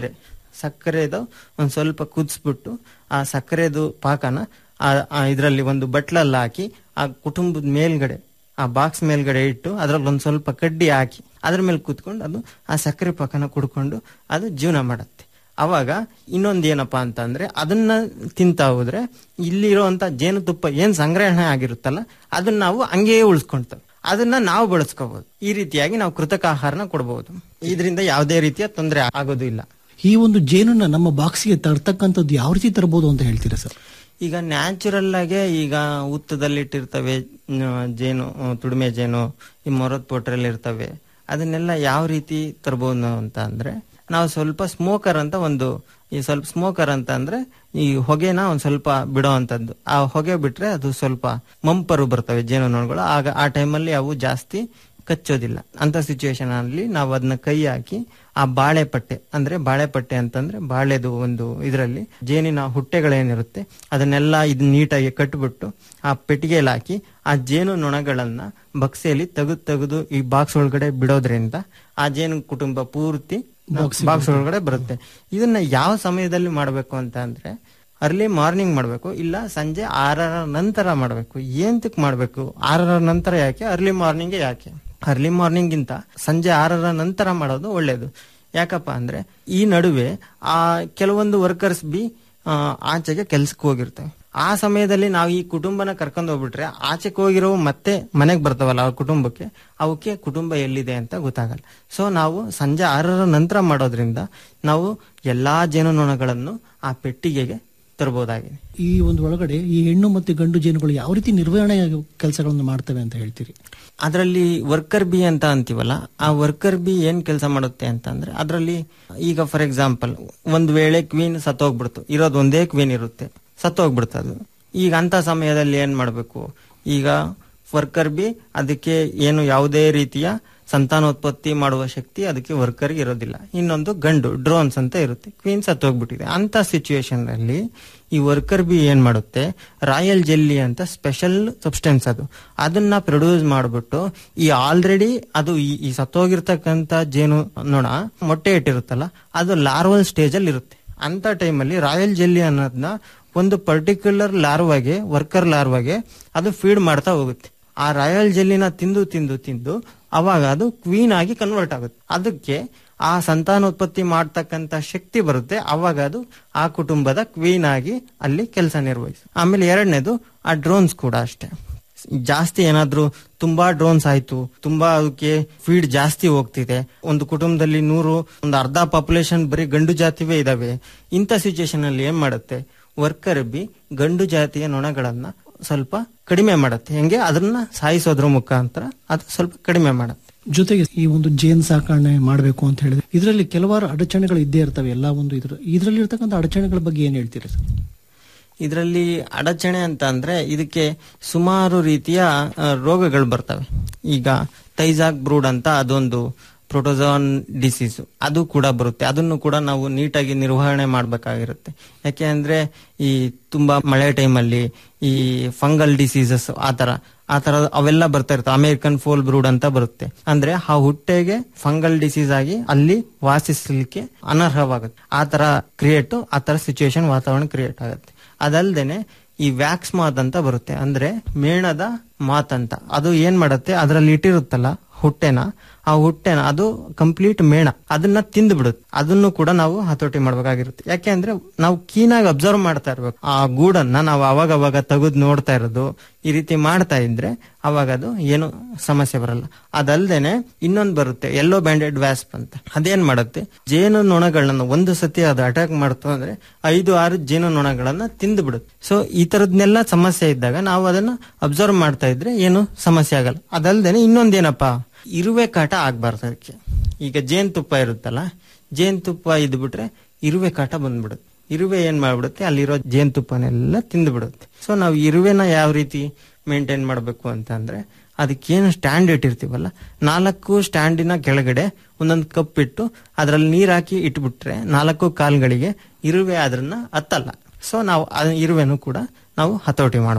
[SPEAKER 16] ಸಕ್ಕರೆದು ಒಂದ್ ಸ್ವಲ್ಪ ಕುದಿಸ್ಬಿಟ್ಟು ಆ ಸಕ್ಕರೆದು ಪಾಕನ ಆ ಇದರಲ್ಲಿ ಒಂದು ಬಟ್ಲಲ್ಲಿ ಹಾಕಿ ಆ ಕುಟುಂಬದ ಮೇಲ್ಗಡೆ ಆ ಬಾಕ್ಸ್ ಮೇಲ್ಗಡೆ ಇಟ್ಟು ಅದ್ರಲ್ಲಿ ಒಂದ್ ಸ್ವಲ್ಪ ಕಡ್ಡಿ ಹಾಕಿ ಅದ್ರ ಮೇಲೆ ಕೂತ್ಕೊಂಡು ಅದು ಆ ಸಕ್ಕರೆ ಪಾಕನ ಕುಡ್ಕೊಂಡು ಅದು ಜೀವನ ಮಾಡುತ್ತೆ ಅವಾಗ ಇನ್ನೊಂದ್ ಏನಪ್ಪಾ ಅಂತ ಅಂದ್ರೆ ಅದನ್ನ ತಿಂತಾ ಹೋದ್ರೆ ಇಲ್ಲಿರುವಂತ ಜೇನುತುಪ್ಪ ಏನ್ ಸಂಗ್ರಹಣೆ ಆಗಿರುತ್ತಲ್ಲ ಅದನ್ನ ನಾವು ಹಂಗೆಯೇ ಉಳಿಸ್ಕೊಳ್ತೇವೆ ಅದನ್ನ ನಾವು ಬಳಸ್ಕೋಬಹುದು ಈ ರೀತಿಯಾಗಿ ನಾವು ಕೃತಕ ಆಹಾರನ ಕೊಡಬಹುದು ಇದರಿಂದ ಯಾವುದೇ ರೀತಿಯ ತೊಂದರೆ ಆಗೋದು ಇಲ್ಲ
[SPEAKER 15] ಈ ಒಂದು ಜೇನನ್ನ ನಮ್ಮ ಬಾಕ್ಸಿಗೆ ತರ್ತಕ್ಕಂಥದ್ದು ಯಾವ ರೀತಿ ತರಬಹುದು ಅಂತ ಹೇಳ್ತೀರಾ ಸರ್
[SPEAKER 16] ಈಗ ನ್ಯಾಚುರಲ್ ಆಗಿ ಈಗ ಉತ್ತದಲ್ಲಿ ಇಟ್ಟಿರ್ತವೆ ನ- ಜೇನು ಆ, ತುಡಿಮೆ ಜೇನು ಈ ಮೊರದ ಪೋಟ್ರಲ್ಲಿ ಇರ್ತವೆ ಅದನ್ನೆಲ್ಲ ಯಾವ ರೀತಿ ತರಬಹುದು ಅಂತ ಅಂದ್ರೆ ನಾವು ಸ್ವಲ್ಪ ಸ್ಮೋಕರ್ ಅಂತ ಒಂದು ಈ ಸ್ವಲ್ಪ ಸ್ಮೋಕರ್ ಅಂತ ಅಂದ್ರೆ ಈ ಹೊಗೆನ ಒಂದ್ ಸ್ವಲ್ಪ ಬಿಡೋ ಅಂತದ್ದು ಆ ಹೊಗೆ ಬಿಟ್ರೆ ಅದು ಸ್ವಲ್ಪ ಮಂಪರು ಬರ್ತವೆ ಜೇನುನೊಣಗಳು ಆಗ ಆ ಟೈಮಲ್ಲಿ ಅವು ಜಾಸ್ತಿ ಕಚ್ಚೋದಿಲ್ಲ ಅಂತ ಸಿಚುವೇಶನ್ ಅಲ್ಲಿ ನಾವು ಅದನ್ನ ಕೈ ಹಾಕಿ ಆ ಬಾಳೆ ಪಟ್ಟೆ ಅಂದ್ರೆ ಬಾಳೆ ಪಟ್ಟೆ ಅಂತಂದ್ರೆ ಬಾಳೆದು ಒಂದು ಇದರಲ್ಲಿ ಜೇನಿನ ಹುಟ್ಟೆಗಳೇನಿರುತ್ತೆ ಅದನ್ನೆಲ್ಲ ಇದು ನೀಟಾಗಿ ಕಟ್ಬಿಟ್ಟು ಆ ಪೆಟ್ಟಿಗೆಯಲ್ಲಿ ಹಾಕಿ ಆ ಜೇನು ನೊಣಗಳನ್ನ ಬಕ್ಸೆಯಲ್ಲಿ ತೆಗೆದು ತೆಗೆದು ಈ ಬಾಕ್ಸ್ ಒಳಗಡೆ ಬಿಡೋದ್ರಿಂದ ಆ ಜೇನು ಕುಟುಂಬ ಪೂರ್ತಿ ಬಾಕ್ಸ್ ಒಳಗಡೆ ಬರುತ್ತೆ ಇದನ್ನ ಯಾವ ಸಮಯದಲ್ಲಿ ಮಾಡಬೇಕು ಅಂತ ಅಂದ್ರೆ ಅರ್ಲಿ ಮಾರ್ನಿಂಗ್ ಮಾಡಬೇಕು ಇಲ್ಲ ಸಂಜೆ ಆರರ ನಂತರ ಮಾಡಬೇಕು ಏಂತಕ್ ಮಾಡಬೇಕು ಆರರ ನಂತರ ಯಾಕೆ ಅರ್ಲಿ ಮಾರ್ನಿಂಗ್ ಯಾಕೆ ಅರ್ಲಿ ಮಾರ್ನಿಂಗ್ ಗಿಂತ ಸಂಜೆ ಆರರ ನಂತರ ಮಾಡೋದು ಒಳ್ಳೇದು ಯಾಕಪ್ಪ ಅಂದ್ರೆ ಈ ನಡುವೆ ಆ ಕೆಲವೊಂದು ವರ್ಕರ್ಸ್ ಬಿ ಆ, ಆಚೆಗೆ ಕೆಲ್ಸಕ್ಕೆ ಹೋಗಿರ್ತವೆ ಆ ಸಮಯದಲ್ಲಿ ನಾವು ಈ ಕುಟುಂಬನ ಕರ್ಕೊಂಡು ಹೋಗ್ಬಿಟ್ರೆ ಆಚೆಗೆ ಹೋಗಿರೋ ಮತ್ತೆ ಮನೆಗೆ ಬರ್ತಾವಲ್ಲ ಆ ಕುಟುಂಬಕ್ಕೆ ಅವಕ್ಕೆ ಕುಟುಂಬ ಎಲ್ಲಿದೆ ಅಂತ ಗೊತ್ತಾಗಲ್ಲ ಸೊ ನಾವು ಸಂಜೆ ಆರರ ನಂತರ ಮಾಡೋದ್ರಿಂದ ನಾವು ಎಲ್ಲಾ ಜೇನುನೊಣಗಳನ್ನು ಆ ಪೆಟ್ಟಿಗೆಗೆ ತರಬಹುದಾಗಿದೆ
[SPEAKER 15] ಈ ಒಂದು ಒಳಗಡೆ ಈ ಹೆಣ್ಣು ಮತ್ತು ಗಂಡು ಜೇನುಗಳು ಯಾವ ರೀತಿ ನಿರ್ವಹಣೆ ಕೆಲಸಗಳನ್ನು ಮಾಡ್ತವೆ ಅಂತ ಹೇಳ್ತೀರಿ
[SPEAKER 16] ಅದರಲ್ಲಿ ವರ್ಕರ್ ಬಿ ಅಂತ ಅಂತೀವಲ್ಲ ಆ ವರ್ಕರ್ ಬಿ ಏನ್ ಕೆಲಸ ಮಾಡುತ್ತೆ ಅಂತಂದ್ರೆ ಅದರಲ್ಲಿ ಈಗ ಫಾರ್ ಎಕ್ಸಾಂಪಲ್ ಒಂದ್ ವೇಳೆ ಕ್ವೀನ್ ಸತ್ತೋಗ್ಬಿಡ್ತು ಇರೋದು ಒಂದೇ ಕ್ವೀನ್ ಇರುತ್ತೆ ಸತ್ತೋಗ್ಬಿಡ್ತು ಅದು ಈಗ ಅಂತ ಸಮಯದಲ್ಲಿ ಏನ್ ಮಾಡ್ಬೇಕು ಈಗ ವರ್ಕರ್ ಬಿ ಅದಕ್ಕೆ ಏನು ಯಾವುದೇ ರೀತಿಯ ಸಂತಾನೋತ್ಪತ್ತಿ ಮಾಡುವ ಶಕ್ತಿ ಅದಕ್ಕೆ ವರ್ಕರ್ ಇರೋದಿಲ್ಲ ಇನ್ನೊಂದು ಗಂಡು ಡ್ರೋನ್ಸ್ ಅಂತ ಇರುತ್ತೆ ಕ್ವೀನ್ ಸತ್ತೋಗ್ಬಿಟ್ಟಿದೆ ಅಂತ ಸಿಚುವೇಶನ್ ಅಲ್ಲಿ ಈ ವರ್ಕರ್ ಬಿ ಏನ್ ಮಾಡುತ್ತೆ ರಾಯಲ್ ಜೆಲ್ಲಿ ಅಂತ ಸ್ಪೆಷಲ್ ಸಬ್ಸ್ಟೆನ್ಸ್ ಅದು ಅದನ್ನ ಪ್ರೊಡ್ಯೂಸ್ ಮಾಡ್ಬಿಟ್ಟು ಈ ಆಲ್ರೆಡಿ ಅದು ಈ ಈ ಸತ್ತೋಗಿರ್ತಕ್ಕಂತ ಜೇನು ನೊಣ ಮೊಟ್ಟೆ ಇಟ್ಟಿರುತ್ತಲ್ಲ ಅದು ಲಾರ್ವಲ್ ಸ್ಟೇಜ್ ಅಲ್ಲಿ ಇರುತ್ತೆ ಅಂತ ಟೈಮಲ್ಲಿ ರಾಯಲ್ ಜೆಲ್ಲಿ ಅನ್ನೋದನ್ನ ಒಂದು ಪರ್ಟಿಕ್ಯುಲರ್ ಲಾರ್ವಾಗೆ ವರ್ಕರ್ ಲಾರ್ವಾಗೆ ಅದು ಫೀಡ್ ಮಾಡ್ತಾ ಹೋಗುತ್ತೆ ಆ ರಾಯಲ್ ಜೆಲ್ಲಿನ ತಿಂದು ತಿಂದು ತಿಂದು ಅವಾಗ ಅದು ಕ್ವೀನ್ ಆಗಿ ಕನ್ವರ್ಟ್ ಆಗುತ್ತೆ ಅದಕ್ಕೆ ಆ ಸಂತಾನೋತ್ಪತ್ತಿ ಮಾಡ್ತಕ್ಕಂತ ಶಕ್ತಿ ಬರುತ್ತೆ ಅವಾಗ ಅದು ಆ ಕುಟುಂಬದ ಕ್ವೀನ್ ಆಗಿ ಅಲ್ಲಿ ಕೆಲಸ ನಿರ್ವಹಿಸ ಆಮೇಲೆ ಎರಡನೇದು ಆ ಡ್ರೋನ್ಸ್ ಕೂಡ ಅಷ್ಟೇ ಜಾಸ್ತಿ ಏನಾದ್ರೂ ತುಂಬಾ ಡ್ರೋನ್ಸ್ ಆಯ್ತು ತುಂಬಾ ಅದಕ್ಕೆ ಫೀಡ್ ಜಾಸ್ತಿ ಹೋಗ್ತಿದೆ ಒಂದು ಕುಟುಂಬದಲ್ಲಿ ನೂರು ಒಂದು ಅರ್ಧ ಪಾಪ್ಯುಲೇಷನ್ ಬರೀ ಗಂಡು ಜಾತಿವೇ ಇದಾವೆ ಇಂಥ ಸಿಚುಯೇಷನ್ ಅಲ್ಲಿ ಏನ್ ಮಾಡುತ್ತೆ ವರ್ಕರ್ ಬಿ ಗಂಡು ಜಾತಿಯ ನೊಣಗಳನ್ನ ಸ್ವಲ್ಪ ಕಡಿಮೆ ಮಾಡುತ್ತೆ ಹೆಂಗೆ ಅದನ್ನ ಸಾಯಿಸೋದ್ರ ಮುಖಾಂತರ ಅದು ಸ್ವಲ್ಪ ಕಡಿಮೆ ಮಾಡುತ್ತೆ
[SPEAKER 15] ಜೊತೆಗೆ ಈ ಒಂದು ಜೇನ್ ಸಾಕಣೆ ಮಾಡಬೇಕು ಅಂತ ಹೇಳಿದ್ರೆ ಇದರಲ್ಲಿ ಕೆಲವಾರು ಅಡಚಣೆಗಳು ಇದ್ದೇ ಇರ್ತವೆ ಎಲ್ಲ ಒಂದು ಇದ್ರ ಇದರಲ್ಲಿ ಇರ್ತಕ್ಕಂಥ ಅಡಚಣೆಗಳ ಬಗ್ಗೆ ಏನ್ ಹೇಳ್ತೀರಿ ಸರ್
[SPEAKER 16] ಇದರಲ್ಲಿ ಅಡಚಣೆ ಅಂತ ಅಂದ್ರೆ ಇದಕ್ಕೆ ಸುಮಾರು ರೀತಿಯ ಆ, ರೋಗಗಳು ಬರ್ತವೆ ಈಗ ತೈಜಾಕ್ ಬ್ರೂಡ್ ಅಂತ ಅದೊಂದು ಪ್ರೋಟೋಜಾನ್ ಡಿಸೀಸ್ ಅದು ಕೂಡ ಬರುತ್ತೆ ಅದನ್ನು ಕೂಡ ನಾವು ನೀಟಾಗಿ ನಿರ್ವಹಣೆ ಮಾಡಬೇಕಾಗಿರುತ್ತೆ ಯಾಕೆ ಅಂದ್ರೆ ಈ ತುಂಬಾ ಮಳೆ ಟೈಮಲ್ಲಿ ಈ ಫಂಗಲ್ ಡಿಸೀಸಸ್ ಆತರ ಆ ತರ ಅವೆಲ್ಲ ಬರ್ತಾ ಇರ್ತವೆ ಅಮೆರಿಕನ್ ಫೋಲ್ ಬ್ರೂಡ್ ಅಂತ ಬರುತ್ತೆ ಅಂದ್ರೆ ಆ ಹುಟ್ಟೆಗೆ ಫಂಗಲ್ ಡಿಸೀಸ್ ಆಗಿ ಅಲ್ಲಿ ವಾಸಿಸಲಿಕ್ಕೆ ಅನರ್ಹವಾಗುತ್ತೆ ಆ ತರ ಕ್ರಿಯೇಟ್ ಆ ತರ ಸಿಚುವೇಶನ್ ವಾತಾವರಣ ಕ್ರಿಯೇಟ್ ಆಗುತ್ತೆ ಅದಲ್ದೇನೆ ಈ ವ್ಯಾಕ್ಸ್ ಮಾತ್ ಅಂತ ಬರುತ್ತೆ ಅಂದ್ರೆ ಮೇಣದ ಮಾತ್ ಅಂತ ಅದು ಏನ್ ಮಾಡುತ್ತೆ ಅದರಲ್ಲಿ ಇಟ್ಟಿರುತ್ತಲ್ಲ ಹುಟ್ಟೆನ ಆ ಹುಟ್ಟೆನ ಅದು ಕಂಪ್ಲೀಟ್ ಮೇಣ ಅದನ್ನ ತಿಂದು ಬಿಡುತ್ತೆ ಅದನ್ನು ಕೂಡ ನಾವು ಹತೋಟಿ ಮಾಡ್ಬೇಕಾಗಿರುತ್ತೆ ಯಾಕೆ ಅಂದ್ರೆ ನಾವು ಕೀನಾಗಿ ಅಬ್ಸರ್ವ್ ಮಾಡ್ತಾ ಇರ್ಬೇಕು ಆ ಗೂಡನ್ನ ನಾವು ಅವಾಗ ಅವಾಗ ತೆಗೆದು ನೋಡ್ತಾ ಇರೋದು ಈ ರೀತಿ ಮಾಡ್ತಾ ಇದ್ರೆ ಅವಾಗ ಅದು ಏನು ಸಮಸ್ಯೆ ಬರಲ್ಲ ಅದಲ್ದೇನೆ ಇನ್ನೊಂದು ಬರುತ್ತೆ ಎಲ್ಲೋ ಬ್ಯಾಂಡೆಡ್ ವ್ಯಾಸ್ಪ್ ಅಂತ ಅದೇನ್ ಮಾಡುತ್ತೆ ಜೇನು ನೊಣಗಳನ್ನ ಒಂದು ಸತಿ ಅದು ಅಟ್ಯಾಕ್ ಮಾಡ್ತು ಅಂದ್ರೆ ಐದು ಆರು ಜೇನು ನೊಣಗಳನ್ನ ತಿಂದು ಬಿಡುತ್ತೆ ಸೊ ಈ ತರದ್ನೆಲ್ಲ ಸಮಸ್ಯೆ ಇದ್ದಾಗ ನಾವು ಅದನ್ನ ಅಬ್ಸರ್ವ್ ಮಾಡ್ತಾ ಇದ್ರೆ ಏನು ಸಮಸ್ಯೆ ಆಗಲ್ಲ ಅದಲ್ದೇನೆ ಇನ್ನೊಂದೇನಪ್ಪಾ ಇರುವೆ ಕಾಟ ಆಗ್ಬಾರ್ದು ಅದಕ್ಕೆ ಈಗ ಜೇನುತುಪ್ಪ ಇರುತ್ತಲ್ಲ ಜೇನುತುಪ್ಪ ಇದ್ಬಿಟ್ರೆ ಇರುವೆ ಕಾಟ ಬಂದ್ಬಿಡುತ್ತೆ ಇರುವೆ ಏನ್ ಮಾಡ್ಬಿಡುತ್ತೆ ಅಲ್ಲಿರೋ ಜೇನುತುಪ್ಪನೆಲ್ಲ ತಿಂದು ಬಿಡುತ್ತೆ ಸೊ ನಾವು ಇರುವೆನ ಯಾವ ರೀತಿ ಮೇಂಟೈನ್ ಮಾಡಬೇಕು ಅಂತ ಅಂದ್ರೆ ಅದಕ್ಕೇನು ಸ್ಟ್ಯಾಂಡ್ ಇಟ್ಟಿರ್ತೀವಲ್ಲ ನಾಲ್ಕು ಸ್ಟ್ಯಾಂಡಿನ ಕೆಳಗಡೆ ಒಂದೊಂದು ಕಪ್ ಇಟ್ಟು ಅದರಲ್ಲಿ ನೀರ್ ಹಾಕಿ ಇಟ್ಬಿಟ್ರೆ ನಾಲ್ಕು ಕಾಲ್ಗಳಿಗೆ ಇರುವೆ ಅದನ್ನ ಹತ್ತಲ್ಲ ಸೊ ನಾವು ಆ ಇರುವೆನು ಕೂಡ ನಾವು ಹತೋಟಿ ಮಾಡಬಹುದು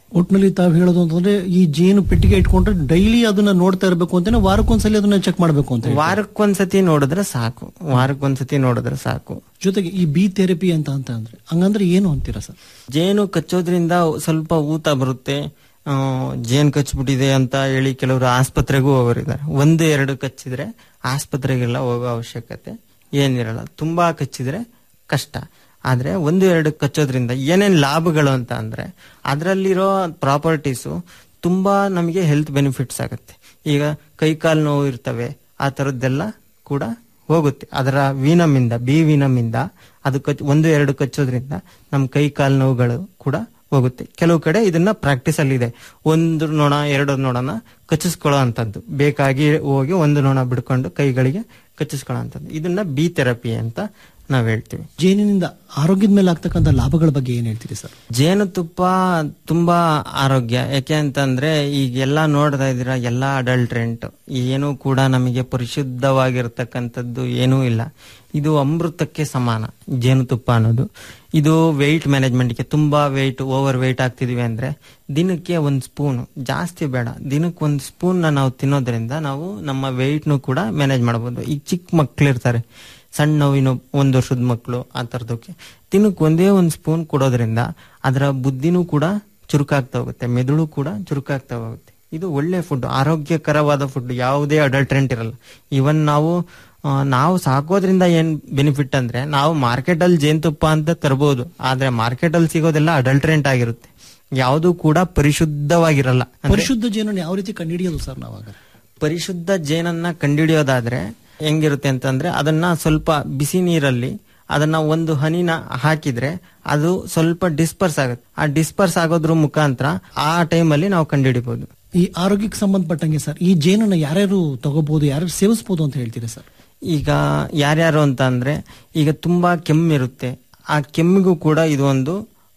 [SPEAKER 15] ಒಟ್ನಲ್ಲಿ ತಾವು ಹೇಳೋದು ಅಂತಂದ್ರೆ ಈ ಜೇನು ಪೆಟ್ಟಿಗೆ ಇಟ್ಕೊಂಡ್ರೆ ಡೈಲಿ ಅದನ್ನ ನೋಡ್ತಾ ಇರಬೇಕು ಅಂತಾನೆ ವಾರಕ್ಕೊಂದ್ಸಲಿ ಅದನ್ನ ಚೆಕ್ ಮಾಡಬೇಕು ಅಂತ ಹೇಳ್ತಾರೆ.
[SPEAKER 16] ವಾರಕ್ಕೊಂದ್ಸತಿ ನೋಡಿದ್ರೆ ಸಾಕು ವಾರಕ್ಕೊಂದ್ಸತಿ ನೋಡಿದ್ರೆ ಸಾಕು
[SPEAKER 15] ಜೊತೆಗೆ ಈ ಬಿ ಥೆರಪಿ ಅಂತ ಅಂತ ಅಂದ್ರೆ ಹಂಗಂದ್ರೆ ಏನು ಅಂತೀರಾ ಸರ್
[SPEAKER 16] ಜೇನು ಕಚ್ಚೋದ್ರಿಂದ ಸ್ವಲ್ಪ ಊತ ಬರುತ್ತೆ ಆ, ಜೇನು ಕಚ್ಬಿಟ್ಟಿದೆ ಅಂತ ಹೇಳಿ ಕೆಲವರು ಆಸ್ಪತ್ರೆಗೂ ಹೋಗೋರಿದ್ದಾರೆ ಒಂದು ಎರಡು ಕಚ್ಚಿದ್ರೆ ಆಸ್ಪತ್ರೆಗೆಲ್ಲ ಹೋಗೋ ಅವಶ್ಯಕತೆ ಏನಿರಲ್ಲ ತುಂಬಾ ಕಚ್ಚಿದ್ರೆ ಕಷ್ಟ ಆದ್ರೆ ಒಂದು ಎರಡು ಕಚ್ಚೋದ್ರಿಂದ ಏನೇನ್ ಲಾಭಗಳು ಅಂತ ಅಂದ್ರೆ ಅದರಲ್ಲಿರೋ ಪ್ರಾಪರ್ಟೀಸು ತುಂಬಾ ನಮಗೆ ಹೆಲ್ತ್ ಬೆನಿಫಿಟ್ಸ್ ಆಗುತ್ತೆ ಈಗ ಕೈ ಕಾಲು ನೋವು ಇರ್ತವೆ ಆ ಥರದ್ದೆಲ್ಲ ಕೂಡ ಹೋಗುತ್ತೆ ಅದರ ವೀನಮಿಂದ ಬಿ ವೀನಮಿಂದ ಅದು ಕಚ್ ಒಂದು ಎರಡು ಕಚ್ಚೋದ್ರಿಂದ ನಮ್ಮ ಕೈ ಕಾಲು ನೋವುಗಳು ಕೂಡ ಹೋಗುತ್ತೆ ಕೆಲವು ಕಡೆ ಇದನ್ನ ಪ್ರಾಕ್ಟೀಸ್ ಅಲ್ಲಿ ಇದೆ ಒಂದು ನೊಣ ಎರಡು ನೊಣನ ಕಚ್ಚಿಸ್ಕೊಳ್ಳೋ ಅಂತದ್ದು ಬೇಕಾಗಿ ಹೋಗಿ ಒಂದು ನೊಣ ಬಿಡ್ಕೊಂಡು ಕೈಗಳಿಗೆ ಕಚ್ಚಿಸ್ಕೊಳ್ಳೋ ಅಂತದ್ದು ಇದನ್ನ ಬಿ ಥೆರಪಿ ಅಂತ ನಾವ್ ಹೇಳ್ತೀವಿ
[SPEAKER 15] ಜೇನಿನಿಂದ ಆರೋಗ್ಯದ ಮೇಲೆ ಆಗ್ತಕ್ಕಂಥ ಲಾಭಗಳ ಬಗ್ಗೆ ಏನ್ ಹೇಳ್ತೀರಿ ಸರ್
[SPEAKER 16] ಜೇನುತುಪ್ಪ ತುಂಬಾ ಆರೋಗ್ಯ ಯಾಕೆ ಅಂತಂದ್ರೆ ಈಗೆಲ್ಲ ನೋಡ್ತಾ ಇದ್ದೀರಾ ಎಲ್ಲ ಅಡಲ್ಟ್ರೆಂಟ್ ಏನು ಕೂಡ ನಮಗೆ ಪರಿಶುದ್ಧವಾಗಿರ್ತಕ್ಕಂಥದ್ದು ಏನೂ ಇಲ್ಲ ಇದು ಅಮೃತಕ್ಕೆ ಸಮಾನ ಜೇನುತುಪ್ಪ ಅನ್ನೋದು ಇದು ವೆಯ್ಟ್ ಮ್ಯಾನೇಜ್ಮೆಂಟ್ಗೆ ತುಂಬಾ ವೆಯ್ಟ್ ಓವರ್ ವೆಯ್ಟ್ ಆಗ್ತಿದೀವಿ ಅಂದ್ರೆ ದಿನಕ್ಕೆ ಒಂದು ಸ್ಪೂನ್ ಜಾಸ್ತಿ ಬೇಡ ದಿನಕ್ಕೆ ಒಂದು ಸ್ಪೂನ್ ನಾವು ತಿನ್ನೋದ್ರಿಂದ ನಾವು ನಮ್ಮ ವೆಯ್ಟ್ನು ಕೂಡ ಮ್ಯಾನೇಜ್ ಮಾಡಬಹುದು ಈಗ ಚಿಕ್ಕ ಮಕ್ಳು ಇರ್ತಾರೆ ಸಣ್ಣ ಇನ್ನು ಒಂದು ವರ್ಷದ ಮಕ್ಕಳು ಆ ಥರದಕ್ಕೆ ದಿನಕ್ಕೆ ಒಂದೇ ಒಂದು ಸ್ಪೂನ್ ಕೊಡೋದ್ರಿಂದ ಅದರ ಬುದ್ಧಿನೂ ಕೂಡ ಚುರುಕಾಗ್ತಾ ಹೋಗುತ್ತೆ ಮೆದುಳು ಕೂಡ ಚುರುಕಾಗ್ತಾ ಹೋಗುತ್ತೆ ಇದು ಒಳ್ಳೆ ಫುಡ್ ಆರೋಗ್ಯಕರವಾದ ಫುಡ್ ಯಾವುದೇ ಅಡಲ್ಟ್ರೆಂಟ್ ಇರಲ್ಲ ಇವನ್ ನಾವು ಆ, ನಾವು ಸಾಕೋದ್ರಿಂದ ಏನ್ ಬೆನಿಫಿಟ್ ಅಂದ್ರೆ ನಾವು ಮಾರ್ಕೆಟ್ ಅಲ್ಲಿ ಜೇನುತುಪ್ಪ ಅಂತ ತರಬಹುದು ಆದ್ರೆ ಮಾರ್ಕೆಟ್ ಅಲ್ಲಿ ಸಿಗೋದೆಲ್ಲ ಅಡಲ್ಟ್ರೆಂಟ್ ಆಗಿರುತ್ತೆ ಯಾವುದು ಕೂಡ ಪರಿಶುದ್ಧವಾಗಿರಲ್ಲ ಅಂದ್ರೆ
[SPEAKER 15] ಪರಿಶುದ್ಧ ಜೇನನ್ನು ಯಾವ ರೀತಿ ಕಂಡುಹಿಡಿಯೋದು ಸರ್ ನಾವಾಗ
[SPEAKER 16] ಪರಿಶುದ್ಧ ಜೇನನ್ನ ಕಂಡುಹಿಡಿಯೋದಾದ್ರೆ ಹೆಂಗಿರುತ್ತೆ ಅಂತಂದ್ರೆ ಅದನ್ನ ಸ್ವಲ್ಪ ಬಿಸಿ ನೀರಲ್ಲಿ ಅದನ್ನ ಒಂದು ಹನಿನ ಹಾಕಿದ್ರೆ ಅದು ಸ್ವಲ್ಪ ಡಿಸ್ಪರ್ಸ್ ಆಗುತ್ತೆ ಆ ಡಿಸ್ಪರ್ಸ್ ಆಗೋದ್ರ ಮುಖಾಂತರ ಆ ಟೈಮಲ್ಲಿ ನಾವು ಕಂಡುಹಿಡಿಬಹುದು
[SPEAKER 15] ಈ ಆರೋಗ್ಯಕ್ಕೆ ಸಂಬಂಧಪಟ್ಟಂಗೆ ಸರ್ ಈ ಜೇನನ್ನ ಯಾರ್ಯಾರು ತಗೋಬಹುದು ಯಾರ್ಯಾರು ಸೇವಿಸಬಹುದು ಅಂತ ಹೇಳ್ತೀರಿ ಸರ್
[SPEAKER 16] ಈಗ ಯಾರ್ಯಾರು ಅಂತ ಅಂದ್ರೆ ಈಗ ತುಂಬಾ ಕೆಮ್ಮಿರುತ್ತೆ ಆ ಕೆಮ್ಮಿಗೂ ಕೂಡ ಇದು ಒಂದು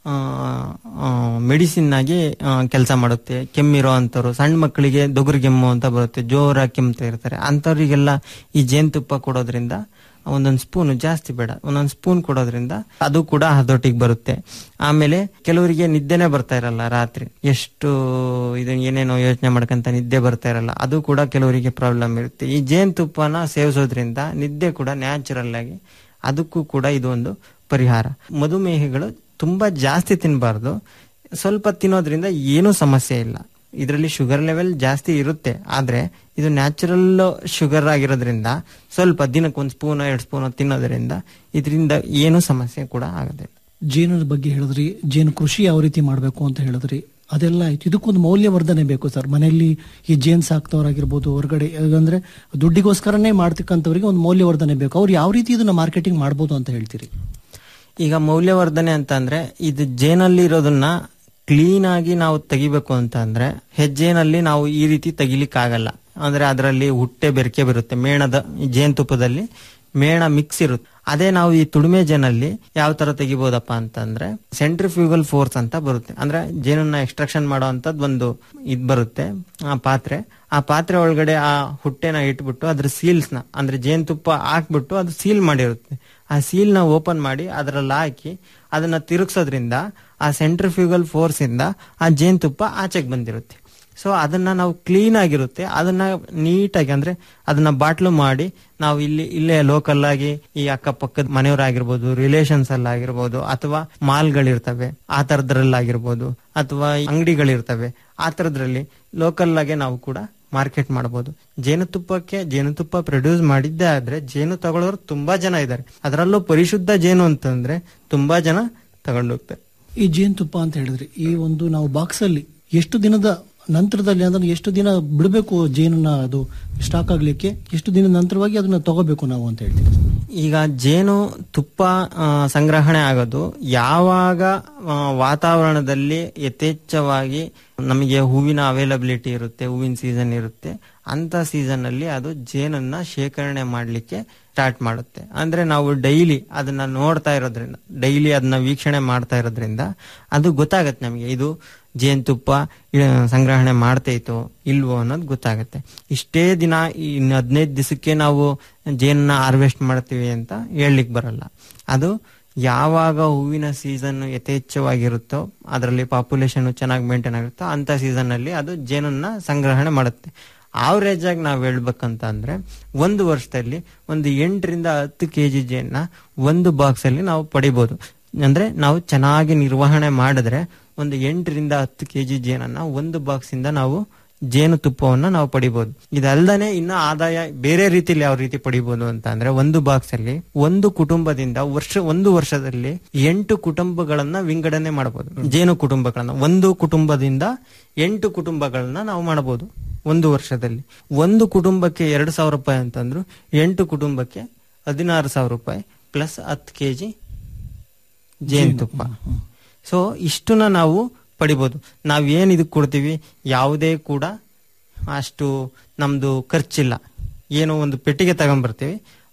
[SPEAKER 16] ಮೆಡಿಸಿನ್ ಆಗಿ ಕೆಲಸ ಮಾಡುತ್ತೆ ಕೆಮ್ಮಿರೋ ಅಂಥವ್ರು ಸಣ್ಣ ಮಕ್ಕಳಿಗೆ ದೊಗರು ಕೆಮ್ಮು ಅಂತ ಬರುತ್ತೆ ಜೋರಾಗಿ ಕೆಮ್ತಾ ಇರ್ತಾರೆ ಅಂಥವ್ರಿಗೆಲ್ಲ ಈ ಜೇನುತುಪ್ಪ ಕೊಡೋದ್ರಿಂದ ಒಂದೊಂದು ಸ್ಪೂನ್ ಜಾಸ್ತಿ ಬೇಡ ಒಂದೊಂದು ಸ್ಪೂನ್ ಕೊಡೋದ್ರಿಂದ ಅದು ಕೂಡ ಹದೋಟಿಗೆ ಬರುತ್ತೆ ಆಮೇಲೆ ಕೆಲವರಿಗೆ ನಿದ್ದೆನೆ ಬರ್ತಾ ಇರಲ್ಲ ರಾತ್ರಿ ಎಷ್ಟು ಇದು ಏನೇನೋ ಯೋಚನೆ ಮಾಡ್ಕೊಂತ ನಿದ್ದೆ ಬರ್ತಾ ಇರಲ್ಲ ಅದು ಕೂಡ ಕೆಲವರಿಗೆ ಪ್ರಾಬ್ಲಮ್ ಇರುತ್ತೆ ಈ ಜೇನುತುಪ್ಪನ ಸೇವಿಸೋದ್ರಿಂದ ನಿದ್ದೆ ಕೂಡ ನ್ಯಾಚುರಲ್ ಆಗಿ ಅದಕ್ಕೂ ಕೂಡ ಇದು ಒಂದು ಪರಿಹಾರ ಮಧುಮೇಹಿಗಳು ತುಂಬಾ ಜಾಸ್ತಿ ತಿನ್ನಬಾರ್ದು ಸ್ವಲ್ಪ ತಿನ್ನೋದ್ರಿಂದ ಏನೂ ಸಮಸ್ಯೆ ಇಲ್ಲ ಇದರಲ್ಲಿ ಶುಗರ್ ಲೆವೆಲ್ ಜಾಸ್ತಿ ಇರುತ್ತೆ ಆದ್ರೆ ಇದು ನ್ಯಾಚುರಲ್ ಶುಗರ್ ಆಗಿರೋದ್ರಿಂದ ಸ್ವಲ್ಪ ದಿನಕ್ಕೆ ಒಂದು ಸ್ಪೂನ್ ಎರಡು ಸ್ಪೂನ್ ತಿನ್ನೋದ್ರಿಂದ ಇದರಿಂದ ಏನೂ ಸಮಸ್ಯೆ ಕೂಡ ಆಗೋದಿಲ್ಲ
[SPEAKER 15] ಜೇನದ ಬಗ್ಗೆ ಹೇಳಿದ್ರಿ ಜೇನು ಕೃಷಿ ಯಾವ ರೀತಿ ಮಾಡಬೇಕು ಅಂತ ಹೇಳಿದ್ರಿ ಅದೆಲ್ಲ ಆಯ್ತು ಇದಕ್ಕೊಂದು ಮೌಲ್ಯವರ್ಧನೆ ಬೇಕು ಸರ್ ಮನೆಯಲ್ಲಿ ಈ ಜೇನ್ ಸಾಕ್ತವ್ರಾಗಿರ್ಬೋದು ಹೊರಗಡೆ ಅಂದ್ರೆ ದುಡ್ಡಿಗೋಸ್ಕರನೇ ಮಾಡ್ತಕ್ಕಂಥವ್ರಿಗೆ ಒಂದು ಮೌಲ್ಯವರ್ಧನೆ ಬೇಕು ಅವ್ರು ಯಾವ ರೀತಿ ಇದನ್ನ ಮಾರ್ಕೆಟಿಂಗ್ ಮಾಡ್ಬೋದು ಅಂತ ಹೇಳ್ತೀರಿ
[SPEAKER 16] ಈಗ ಮೌಲ್ಯವರ್ಧನೆ ಅಂತ ಅಂದ್ರೆ ಇದು ಜೇನಲ್ಲಿ ಇರೋದನ್ನ ಕ್ಲೀನ್ ಆಗಿ ನಾವು ತೆಗಿಬೇಕು ಅಂತ ಅಂದ್ರೆ ಹೆಜ್ಜೆನಲ್ಲಿ ನಾವು ಈ ರೀತಿ ತೆಗಿಲಿಕ್ಕಾಗಲ್ಲ ಅಂದ್ರೆ ಅದರಲ್ಲಿ ಹುಟ್ಟೆ ಬೆರಕೆ ಬರುತ್ತೆ ಮೇಣದ ಈ ಜೇನುತುಪ್ಪದಲ್ಲಿ ಮೇಣ ಮಿಕ್ಸ್ ಇರುತ್ತೆ ಅದೇ ನಾವು ಈ ತುಡಿಮೆ ಜೇನಲ್ಲಿ ಯಾವ ತರ ತೆಗಿಬಹುದಪ್ಪ ಅಂತಂದ್ರೆ ಸೆಂಟ್ರಿಫ್ಯೂಗಲ್ ಫೋರ್ಸ್ ಅಂತ ಬರುತ್ತೆ ಅಂದ್ರೆ ಜೇನನ್ನ ಎಕ್ಸ್ಟ್ರಾಕ್ಷನ್ ಮಾಡೋ ಅಂತದ್ ಒಂದು ಇದ್ ಬರುತ್ತೆ ಆ ಪಾತ್ರೆ ಆ ಪಾತ್ರೆ ಒಳಗಡೆ ಆ ಹುಟ್ಟೆನ ಇಟ್ಬಿಟ್ಟು ಅದ್ರ ಸೀಲ್ಸ್ ನ ಅಂದ್ರೆ ಜೇನುತುಪ್ಪ ಹಾಕ್ಬಿಟ್ಟು ಅದು ಸೀಲ್ ಮಾಡಿರುತ್ತೆ ಆ ಸೀಲ್ ನ ಓಪನ್ ಮಾಡಿ ಅದರಲ್ಲಿ ಹಾಕಿ ಅದನ್ನ ತಿರುಗಿಸೋದ್ರಿಂದ ಆ ಸೆಂಟ್ರಿಫ್ಯೂಗಲ್ ಫೋರ್ಸ್ ಇಂದ ಆ ಜೇನುತುಪ್ಪ ಆಚೆಗೆ ಬಂದಿರುತ್ತೆ ಸೊ ಅದನ್ನ ನಾವು ಕ್ಲೀನ್ ಆಗಿರುತ್ತೆ ಅದನ್ನ ನೀಟಾಗಿ ಅಂದ್ರೆ ಅದನ್ನ ಬಾಟ್ಲು ಮಾಡಿ ನಾವು ಇಲ್ಲಿ ಇಲ್ಲೇ ಲೋಕಲ್ ಆಗಿ ಈ ಅಕ್ಕಪಕ್ಕದ ಮನೆಯವರಾಗಿರ್ಬೋದು ರಿಲೇಷನ್ಸ್ ಅಲ್ಲಾಗಿರ್ಬೋದು ಅಥವಾ ಮಾಲ್ಗಳಿರ್ತವೆ ಆ ತರದ್ರಲ್ಲಾಗಿರ್ಬೋದು ಅಥವಾ ಅಂಗಡಿಗಳಿರ್ತವೆ ಆ ತರದ್ರಲ್ಲಿ ಲೋಕಲ್ ಆಗಿ ನಾವು ಕೂಡ ಮಾರ್ಕೆಟ್ ಮಾಡಬಹುದು ಜೇನುತುಪ್ಪಕ್ಕೆ ಜೇನುತುಪ್ಪ ಪ್ರೊಡ್ಯೂಸ್ ಮಾಡಿದ್ದೇ ಆದ್ರೆ ಜೇನು ತಗೊಳ್ಳೋರು ತುಂಬಾ ಜನ ಇದ್ದಾರೆ ಅದರಲ್ಲೂ ಪರಿಶುದ್ಧ ಜೇನು ಅಂತಂದ್ರೆ ತುಂಬಾ ಜನ ತಗೊಂಡೋಗ್ತಾರೆ
[SPEAKER 15] ಈ ಜೇನುತುಪ್ಪ ಅಂತ ಹೇಳಿದ್ರಿ ಈ ಒಂದು ನಾವು ಬಾಕ್ಸ್ ಅಲ್ಲಿ ಎಷ್ಟು ದಿನದ ನಂತರದಲ್ಲಿ ಅಂದ್ರೆ ಎಷ್ಟು ದಿನ ಬಿಡಬೇಕು ಜೇನನ್ನ ಅದು ಸ್ಟಾಕ್ ಆಗ್ಲಿಕ್ಕೆ ಎಷ್ಟು ದಿನ ನಂತರವಾಗಿ ಅದನ್ನ ತಗೋಬೇಕು ನಾವು ಅಂತ ಹೇಳ್ತೀವಿ
[SPEAKER 16] ಈಗ ಜೇನು ತುಪ್ಪ ಆ, ಸಂಗ್ರಹಣೆ ಆಗೋದು ಯಾವಾಗ ಆ, ವಾತಾವರಣದಲ್ಲಿ ಯಥೇಚ್ಛವಾಗಿ ನಮಗೆ ಹೂವಿನ ಅವೈಲಬಿಲಿಟಿ ಇರುತ್ತೆ ಹೂವಿನ ಸೀಸನ್ ಇರುತ್ತೆ ಅಂತ ಸೀಸನ್ ಅಲ್ಲಿ ಅದು ಜೇನನ್ನ ಶೇಖರಣೆ ಮಾಡಲಿಕ್ಕೆ ಸ್ಟಾರ್ಟ್ ಮಾಡುತ್ತೆ ಅಂದ್ರೆ ನಾವು ಡೈಲಿ ಅದನ್ನ ನೋಡ್ತಾ ಇರೋದ್ರಿಂದ ಡೈಲಿ ಅದನ್ನ ವೀಕ್ಷಣೆ ಮಾಡ್ತಾ ಇರೋದ್ರಿಂದ ಅದು ಗೊತ್ತಾಗತ್ತೆ ನಮಗೆ ಇದು ಜೇನುತುಪ್ಪ ಆ, ಸಂಗ್ರಹಣೆ ಮಾಡ್ತೈತೋ ಇಲ್ವೋ ಅನ್ನೋದು ಗೊತ್ತಾಗುತ್ತೆ ಇಷ್ಟೇ ದಿನ ಇನ್ನು ಹದಿನೈದು ದಿವಸಕ್ಕೆ ನಾವು ಜೇನನ್ನ ಹಾರ್ವೆಸ್ಟ್ ಮಾಡ್ತೀವಿ ಅಂತ ಹೇಳಲಿಕ್ಕೆ ಬರಲ್ಲ ಅದು ಯಾವಾಗ ಹೂವಿನ ಸೀಸನ್ ಯಥೇಚ್ಛವಾಗಿರುತ್ತೋ ಅದರಲ್ಲಿ ಪಾಪ್ಯುಲೇಷನ್ ಚೆನ್ನಾಗಿ ಮೇಂಟೈನ್ ಆಗುತ್ತೋ ಅಂತ ಸೀಸನ್ ಅಲ್ಲಿ ಅದು ಜೇನನ್ನ ಸಂಗ್ರಹಣೆ ಮಾಡುತ್ತೆ ಆವರೇಜ್ ಆಗಿ ನಾವು ಹೇಳ್ಬೇಕಂತ ಅಂದ್ರೆ ಒಂದು ವರ್ಷದಲ್ಲಿ ಒಂದು ಎಂಟರಿಂದ ಹತ್ತು ಕೆ ಜಿ ಜೇನ್ನ ಒಂದು ಬಾಕ್ಸ್ ಅಲ್ಲಿ ನಾವು ಪಡಿಬಹುದು ಅಂದ್ರೆ ನಾವು ಚೆನ್ನಾಗಿ ನಿರ್ವಹಣೆ ಮಾಡಿದ್ರೆ ಒಂದು ಎಂಟರಿಂದ ಹತ್ತು ಕೆ ಜಿ ಜೇನನ್ನ ಒಂದು ಬಾಕ್ಸ್ ಇಂದ ನಾವು ಜೇನು ತುಪ್ಪವನ್ನ ನಾವು ಪಡಿಬಹುದು ಇದಲ್ದನೆ ಇನ್ನ ಆದಾಯ ಬೇರೆ ರೀತಿಯಲ್ಲಿ ಯಾವ ರೀತಿ ಪಡಿಬಹುದು ಅಂತ ಅಂದ್ರೆ ಒಂದು ಬಾಕ್ಸ್ ಅಲ್ಲಿ ಒಂದು ಕುಟುಂಬದಿಂದ ವರ್ಷ ಒಂದು ವರ್ಷದಲ್ಲಿ ಎಂಟು ಕುಟುಂಬಗಳನ್ನ ವಿಂಗಡಣೆ ಮಾಡಬಹುದು ಜೇನು ಕುಟುಂಬಗಳನ್ನ ಒಂದು ಕುಟುಂಬದಿಂದ ಎಂಟು ಕುಟುಂಬಗಳನ್ನ ನಾವು ಮಾಡಬಹುದು ಒಂದು ವರ್ಷದಲ್ಲಿ ಒಂದು ಕುಟುಂಬಕ್ಕೆ ಎರಡು ಸಾವಿರ ರೂಪಾಯಿ ಅಂತಂದ್ರು ಎಂಟು ಕುಟುಂಬಕ್ಕೆ ಹದಿನಾರು ಸಾವಿರ ರೂಪಾಯಿ ಪ್ಲಸ್ ಹತ್ತು ಕೆಜಿ ಜೇನುತುಪ್ಪ ಸೊ ಇಷ್ಟನ್ನ ನಾವು ಪಡಿಬೋದು ನಾವ್ ಏನ್ ಇದಕ್ಕೆ ಕೊಡ್ತೀವಿ ಯಾವುದೇ ಕೂಡ ಅಷ್ಟು ನಮ್ದು ಖರ್ಚಿಲ್ಲ ಏನೋ ಒಂದು ಪೆಟ್ಟಿಗೆ ತಗೊಂಡ್ಬರ್ತೀವಿ